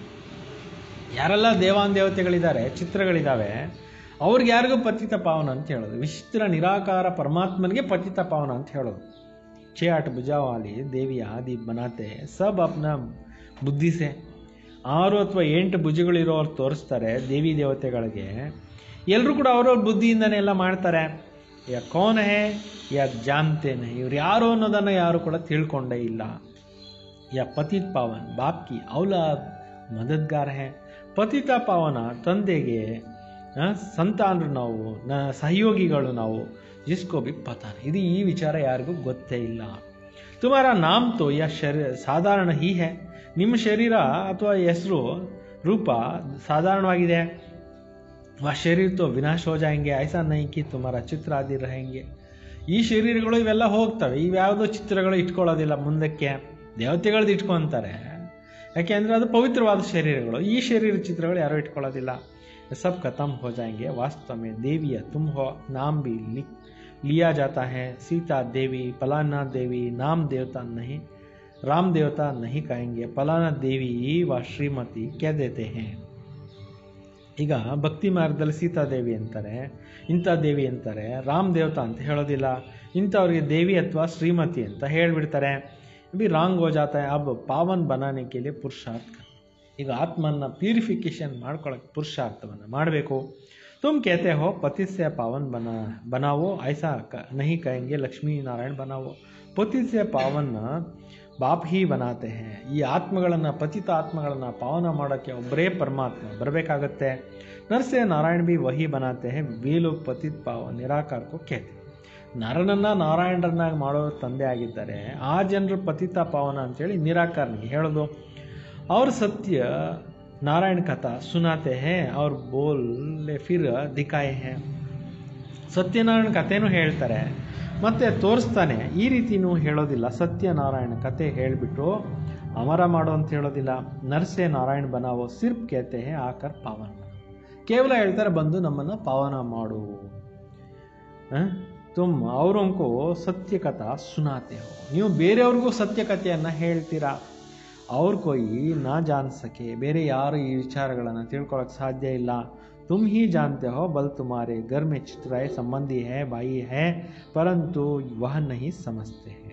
ಯಾರೆಲ್ಲ ದೇವಾನ್ ದೇವತೆಗಳಿದ್ದಾರೆ ಚಿತ್ರಗಳಿದ್ದಾವೆ ಅವ್ರಿಗೆ ಯಾರಿಗೂ ಪತಿತ ಪಾವನ ಅಂತ ಹೇಳೋದು ವಿಚಿತ್ರ ನಿರಾಕಾರ ಪರಮಾತ್ಮನಿಗೆ ಪತಿತ ಪಾವನ ಅಂತ ಹೇಳೋದು छः आठ भुजा वाली ದೇವಿ ಆದಿ ಬನಾತೆ ಸಬ್ ಅಪ್ನ ಬುದ್ಧಿ ಸೆ ಆರು ಅಥವಾ ಎಂಟು ಭುಜಗಳಿರೋರು ತೋರಿಸ್ತಾರೆ ದೇವಿ ದೇವತೆಗಳಿಗೆ ಎಲ್ಲರೂ ಕೂಡ ಅವ್ರವ್ರ ಬುದ್ಧಿಯಿಂದನೇ ಎಲ್ಲ ಮಾಡ್ತಾರೆ ಯಾ ಕೌನ್ ಹೇ ಯಾ ಜಾನ್ತೇನೆ ಇವ್ರು ಯಾರು ಅನ್ನೋದನ್ನು ಯಾರು ಕೂಡ ತಿಳ್ಕೊಂಡೇ ಇಲ್ಲ ಯಾ ಪತಿತ್ ಪಾವನ್ ಬಾಪ್ ಕಿ ಔಲಾದ್ ಮದದ್ಗಾರ ಹೇ ಪತಿತ ಪಾವನ ತಂದೆಗೆ ಆ, ಸಂತಾನರು ನಾವು ನ ಸಹಯೋಗಿಗಳು ನಾವು ಜಿಸ್ಕೋ ಬಿ ಪತಾನ ಇದು ಈ ವಿಚಾರ ಯಾರಿಗೂ ಗೊತ್ತೇ ಇಲ್ಲ ತುಮಾರ ನಾಮ್ ತೋ ಯಾ ಶರೀರ ಸಾಧಾರಣ ಹೀ ಹೇ ನಿಮ್ಮ ಶರೀರ ಅಥವಾ ಹೆಸರು ರೂಪ ಸಾಧಾರಣವಾಗಿದೆ वह शरीर तो विनाश हो जाएंगे ऐसा नहीं कि तुम्हारा ಚಿತ್ರ ಆದಿ रहेंगे ಈ ಶರೀರಗಳು ಇವೆಲ್ಲ ಹೋಗ್ತವೆ ಇವ್ಯಾವುದೋ ಚಿತ್ರಗಳು ಇಟ್ಕೊಳ್ಳೋದಿಲ್ಲ ಮುಂದಕ್ಕೆ ದೇವತೆಗಳದ್ದು ಇಟ್ಕೊಂತಾರೆ ಯಾಕೆಂದರೆ ಅದು ಪವಿತ್ರವಾದ ಶರೀರಗಳು ಈ ಶರೀರ ಚಿತ್ರಗಳು ಯಾರೂ ಇಟ್ಕೊಳ್ಳೋದಿಲ್ಲ सब खत्म हो जाएंगे वास्तव में देवी है तुम हो नाम भी लिख लिया जाता है सीता देवी फलाना देवी नाम देवता नहीं राम देवता नहीं कहेंगे फलाना देवी व श्रीमती कह देते हैं ಈಗ ಭಕ್ತಿ ಮಾರ್ಗದಲ್ಲಿ ಸೀತಾದೇವಿ ಅಂತಾರೆ ಇಂಥ ದೇವಿ ಅಂತಾರೆ ರಾಮ್ ದೇವತಾ ಅಂತ ಹೇಳೋದಿಲ್ಲ ಇಂಥವ್ರಿಗೆ ದೇವಿ ಅಥವಾ ಶ್ರೀಮತಿ ಅಂತ ಹೇಳ್ಬಿಡ್ತಾರೆ ಬಿ ರಾಂಗ್ ಹೋ ಜಾತ ಹೈ. ಅಬ್ ಪಾವನ್ ಬನಾನೆ ಕೆ ಲಿಯೆ ಪುರುಷಾರ್ಥ ಕರ್. ಈಗ ಆತ್ಮನ್ನ ಪ್ಯೂರಿಫಿಕೇಶನ್ ಮಾಡ್ಕೊಳಕ್ಕೆ ಪುರುಷಾರ್ಥವನ್ನು ಮಾಡಬೇಕು ತುಮ್ कहते हो पति से पावन बना बनाओ ऐसा क- नहीं कहेंगे लक्ष्मी नारायण बनाओ पति से पावन ಬಾಪ್ ಹಿ ಬನಾತೆ ಹೇ ಈ ಆತ್ಮಗಳನ್ನು ಪತಿತ ಆತ್ಮಗಳನ್ನು ಪಾವನ ಮಾಡೋಕ್ಕೆ ಒಬ್ಬರೇ ಪರಮಾತ್ಮ ಬರಬೇಕಾಗತ್ತೆ ನರ್ಸೆ ನಾರಾಯಣ ಬಿ ವಹಿ ಬನಾತೆ ಹೇ ವೀಲು ಪತಿತ್ ಪಾವ ನಿರಾಕಾರಕ್ಕೂ ಕೇತೆ ನರನನ್ನ ನಾರಾಯಣರನ್ನಾಗಿ ಮಾಡೋ ತಂದೆ ಆಗಿದ್ದಾರೆ ಆ ಜನರು ಪತಿತ ಪಾವನ ಅಂತೇಳಿ ನಿರಾಕಾರನಿಗೆ ಹೇಳೋದು ಅವ್ರ ಸತ್ಯ ನಾರಾಯಣ ಕಥಾ ಸುನಾತೆ ಹೇ ಅವ್ರ ಬೋಲ್ ಫಿರ್ ದಿಕಾಯ್ ಹೇ ಸತ್ಯನಾರಾಯಣ ಕಥೆನೂ ಹೇಳ್ತಾರೆ ಮತ್ತೆ ತೋರಿಸ್ತಾನೆ ಈ ರೀತಿನೂ ಹೇಳೋದಿಲ್ಲ ಸತ್ಯನಾರಾಯಣ ಕತೆ ಹೇಳಿಬಿಟ್ಟು ಅಮರ ಮಾಡು ಅಂತ ಹೇಳೋದಿಲ್ಲ ನರ್ಸೆ ನಾರಾಯಣ ಬನಾವೋ ಸಿರ್ಪ್ ಕೇತೆ ಹೇ ಆಕರ್ ಪಾವನ ಕೇವಲ ಹೇಳ್ತಾರೆ ಬಂದು ನಮ್ಮನ್ನು ಪಾವನ ಮಾಡು ಆ? ತುಮ್ ಅವರಂಕು ಸತ್ಯ ಕಥಾ ಸುನಾತೆ ಹೋ ನೀವು ಬೇರೆಯವ್ರಿಗೂ ಸತ್ಯ ಕಥೆಯನ್ನು ಹೇಳ್ತೀರಾ ಅವ್ರ ಕೊಯ್ ನಾ ಜಾನ್ ಸಕೆ ಬೇರೆ ಯಾರು ಈ ವಿಚಾರಗಳನ್ನು ತಿಳ್ಕೊಳಕ್ಕೆ ಸಾಧ್ಯ ಇಲ್ಲ तुम ही जानते हो बल तुम्हारे घर में चित्र है संबंधी है भाई है परंतु वह नहीं समझते हैं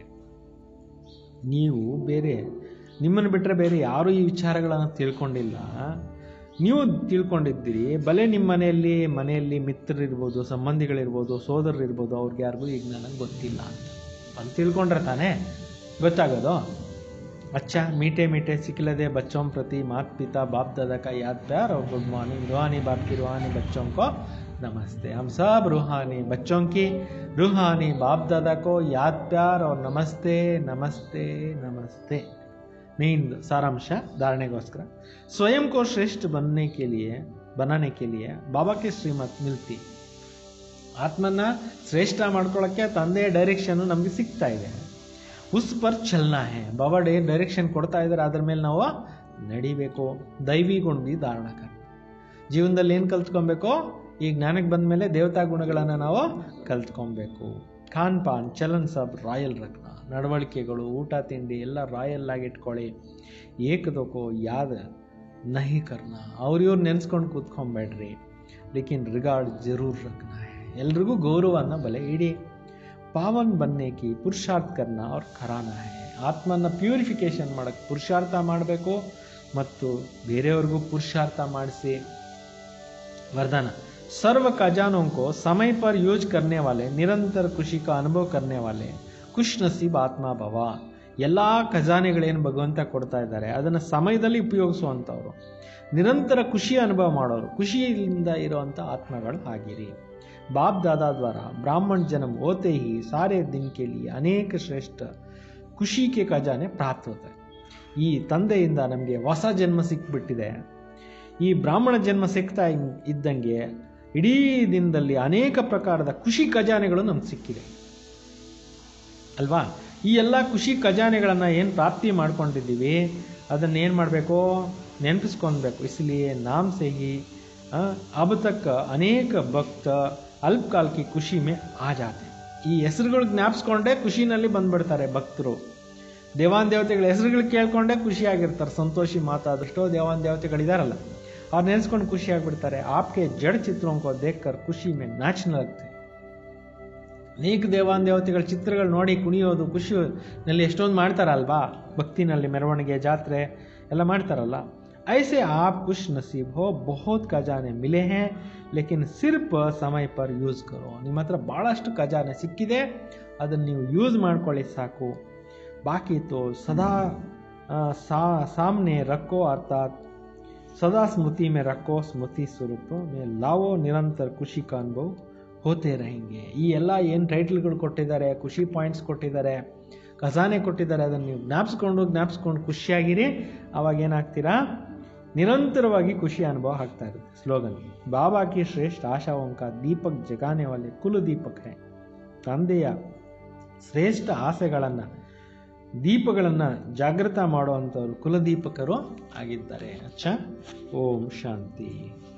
ನೀವು ಬೇರೆ ನಿಮ್ಮನ್ನು ಬಿಟ್ಟರೆ ಬೇರೆ ಯಾರೂ ಈ ವಿಚಾರಗಳನ್ನು ತಿಳ್ಕೊಂಡಿಲ್ಲ ನೀವು ತಿಳ್ಕೊಂಡಿದ್ದೀರಿ ಬಲೆ ನಿಮ್ಮ ಮನೆಯಲ್ಲಿ ಮನೆಯಲ್ಲಿ ಮಿತ್ರರಿರ್ಬೋದು ಸಂಬಂಧಿಗಳಿರ್ಬೋದು ಸೋದರರಿರ್ಬೋದು ಅವ್ರಿಗೆ ಯಾರಿಗೂ ಈಗ ನನಗೆ ಗೊತ್ತಿಲ್ಲ ಅಂತ ಅಂತ ತಿಳ್ಕೊಂಡ್ರೆ ತಾನೇ ಗೊತ್ತಾಗೋದು अच्छा मीठे मीठे सिखलदे बच्चों प्रति माता पिता बाप दादा का याद प्यार और गुड मॉर्निंग रूहानी बाप की रूहानी बच्चों को नमस्ते हम सब रूहानी बच्चों की रूहानी बाप दादा को याद प्यार और नमस्ते नमस्ते नमस्ते मेन सारांश धारणेಗೋಸ್ಕರ स्वयं को श्रेष्ठ बनने के लिए बनाने के लिए बाबा की श्रीमत मिलती ಆತ್ಮನ ಶ್ರೇಷ್ಠ ಮಾಡ್ಕೊಳ್ಳೋಕ್ಕೆ ತಂದೆ ಡೈರೆಕ್ಷನ್ ನಮಗೆ ಸಿಗ್ತಾ ಇದೆ ಉಸ್ ಪರ್ ಚಲನ ಹೇ ಬಾಬಾ ಡೇ ಡೈರೆಕ್ಷನ್ ಕೊಡ್ತಾ ಇದ್ದಾರೆ ಅದ್ರ ಮೇಲೆ ನಾವು ನಡಿಬೇಕು ದೈವಿ ಗುಣ ಬಿ ಧಾರಣ ಕರ್ ಜೀವನದಲ್ಲಿ ಏನು ಕಲ್ತ್ಕೊಬೇಕು ಈ ಜ್ಞಾನಕ್ಕೆ ಬಂದ ಮೇಲೆ ದೇವತಾ ಗುಣಗಳನ್ನು ನಾವು ಕಲ್ತ್ಕೊಬೇಕು ಖಾನ್ ಪಾನ್ ಚಲನ್ ಸಬ್ ರಾಯಲ್ ರತ್ನ ನಡವಳಿಕೆಗಳು ಊಟ ತಿಂಡಿ ಎಲ್ಲ ರಾಯಲ್ ಆಗಿ ಇಟ್ಕೊಳ್ಳಿ ಏಕದೋಕೋ ಯಾದ ನಹಿ ಕರ್ನ ಅವ್ರ ಇವ್ರು ನೆನೆಸ್ಕೊಂಡು ಕೂತ್ಕೊಂಬೇಡ್ರಿ ಲೇಕಿನ್ ರಿಗಾರ್ಡ್ ಜರೂರ್ ರಖನ ಹೈ ಎಲ್ರಿಗೂ ಗೌರವನ ಬಲೆ ಇಡಿ ಪಾವನ್ ಬನ್ನೆ ಕಿ ಪುರುಷಾರ್ಥ ಕರ್ನ ಅವ್ರ ಖರಾನ ಹೈ ಆತ್ಮನ ಪ್ಯೂರಿಫಿಕೇಶನ್ ಮಾಡೋಕ್ಕೆ ಪುರುಷಾರ್ಥ ಮಾಡಬೇಕು ಮತ್ತು ಬೇರೆಯವ್ರಿಗೂ ಪುರುಷಾರ್ಥ ಮಾಡಿಸಿ वरदान सर्व खजानों को समय पर यूज करने वाले निरंतर खुशी का अनुभव करने वाले ಖುಷ್ ನಸೀಬ್ ಆತ್ಮ ಭವ ಎಲ್ಲ ಖಜಾನೆಗಳೇನು ಭಗವಂತ ಕೊಡ್ತಾ ಇದ್ದಾರೆ ಅದನ್ನು ಸಮಯದಲ್ಲಿ ಉಪಯೋಗಿಸುವಂಥವ್ರು ನಿರಂತರ ಖುಷಿ ಅನುಭವ ಮಾಡೋರು ಖುಷಿಯಿಂದ ಇರುವಂಥ ಆತ್ಮಗಳು ಆಗಿರಿ ಬಾಪ್ ದಾದಾ ದ್ವಾರ ಬ್ರಾಹ್ಮಣ ಜನ್ಮ ಹೋತೆ ಹಿ ಸಾರೆ ದಿನ ಕೆ ಲಿಯೆ ಅನೇಕ ಶ್ರೇಷ್ಠ ಖುಷಿ ಕೆ ಖಜಾನೆ ಪ್ರಾಪ್ತ ಹೋತೆ ಈ ತಂದೆಯಿಂದ ನಮಗೆ ಹೊಸ ಜನ್ಮ ಸಿಕ್ಬಿಟ್ಟಿದೆ ಈ ಬ್ರಾಹ್ಮಣ ಜನ್ಮ ಸಿಗ್ತಾ ಇನ್- ಇದ್ದಂಗೆ ಇಡೀ ದಿನದಲ್ಲಿ ಅನೇಕ ಪ್ರಕಾರದ ಖುಷಿ ಖಜಾನೆಗಳು ನಮ್ಗೆ ಸಿಕ್ಕಿದೆ ಅಲ್ವಾ ಈ ಎಲ್ಲ ಖುಷಿ ಖಜಾನೆಗಳನ್ನು ಏನು ಪ್ರಾಪ್ತಿ ಮಾಡ್ಕೊಂಡಿದ್ದೀವಿ ಅದನ್ನು ಏನು ಮಾಡಬೇಕು ನೆನಪಿಸ್ಕೊಳ್ಬೇಕು ಇಸ್ಲಿಯೇ ನಾಮ್ से ही ಆ, अब तक ಅನೇಕ ಭಕ್ತ ಅಲ್ಪಕಾಲ್ ಕಿ ಖುಷಿ ಮೇ ಆ ಜಾತೆ ಈ ಹೆಸರುಗಳು ಜ್ಞಾಪಿಸ್ಕೊಂಡೇ ಖುಷಿನಲ್ಲಿ ಬಂದ್ಬಿಡ್ತಾರೆ ಭಕ್ತರು ದೇವಾನ್ ದೇವತೆಗಳ ಹೆಸರುಗಳು ಕೇಳ್ಕೊಂಡೇ ಖುಷಿಯಾಗಿರ್ತಾರೆ ಸಂತೋಷಿ ಮಾತಾದಷ್ಟೋ ದೇವಾನ್ ದೇವತೆಗಳಿದಾರಲ್ಲ ಅವ್ರು ನೆನೆಸ್ಕೊಂಡು ಖುಷಿ ಆಗ್ಬಿಡ್ತಾರೆ ಆಪ್ಕೆ ಜಡ್ ಚಿತ್ರೋं को देखकर ಖುಷಿ ಮೇ ನಾಚನೆ लगते ಅನೇಕ ದೇವಾನ್ ದೇವತೆಗಳ ಚಿತ್ರಗಳು ನೋಡಿ ಕುಣಿಯೋದು ಖುಷಿನಲ್ಲಿ ಎಷ್ಟೊಂದು ಮಾಡ್ತಾರಲ್ವಾ ಭಕ್ತಿನಲ್ಲಿ ಮೆರವಣಿಗೆ ಜಾತ್ರೆ ಎಲ್ಲ ಮಾಡ್ತಾರಲ್ಲ ಐಸೆ ಆಪ್ ಖುಷ್ ನಸೀಬ್ ಹೋ ಬಹುತ್ ಖಜಾನೆ ಮಿಲೆ ಹೇ ಲೇಕಿನ್ ಸಿರ್ಫ್ ಸಮಯ ಪರ್ ಯೂಸ್ ಕರೋ ನಿಮ್ಮ ಹತ್ರ ಭಾಳಷ್ಟು ಖಜಾನೆ ಸಿಕ್ಕಿದೆ ಅದನ್ನು ನೀವು ಯೂಸ್ ಮಾಡ್ಕೊಳ್ಳಿ ಸಾಕು ಬಾಕಿ ತೋ ಸದಾ ಆ, ಸಾ ಸಾಮ್ನೆ ರಕ್ಕೋ ಅರ್ಥಾತ್ सदा स्मृति में रखो स्मृति स्वरूप में लावೋ ನಿರಂತರ ಖುಷಿ का ಅನುಭವ ಹೋತೆ रहेंगे ಈ ಎಲ್ಲ ಏನು ಟೈಟಲ್ಗಳು ಕೊಟ್ಟಿದ್ದಾರೆ ಖುಷಿ ಪಾಯಿಂಟ್ಸ್ ಕೊಟ್ಟಿದ್ದಾರೆ ಖಜಾನೆ ಕೊಟ್ಟಿದ್ದಾರೆ ಅದನ್ನು ನೀವು ಜ್ಞಾಪಿಸ್ಕೊಂಡು ಜ್ಞಾಪಿಸ್ಕೊಂಡು ಖುಷಿಯಾಗಿರಿ ಅವಾಗ ಏನಾಗ್ತೀರಾ ನಿರಂತರವಾಗಿ ಖುಷಿ ಅನುಭವ ಆಗ್ತಾ ಇರುತ್ತೆ ಸ್ಲೋಗನ್ ಬಾಬಾ ಕಿ ಶ್ರೇಷ್ಠ ಆಶಾವಂಕ ದೀಪಕ್ ಜಗಾನೆ ವಾಲೆ ಕುಲ ದೀಪಕ್ ಹೈ ತಂದೆಯ ಶ್ರೇಷ್ಠ ಆಸೆಗಳನ್ನು ದೀಪಗಳನ್ನು ಜಾಗೃತ ಮಾಡುವಂಥವ್ರು ಕುಲದೀಪಕರು ಆಗಿದ್ದಾರೆ ಅಚ್ಚ ಓಂ ಶಾಂತಿ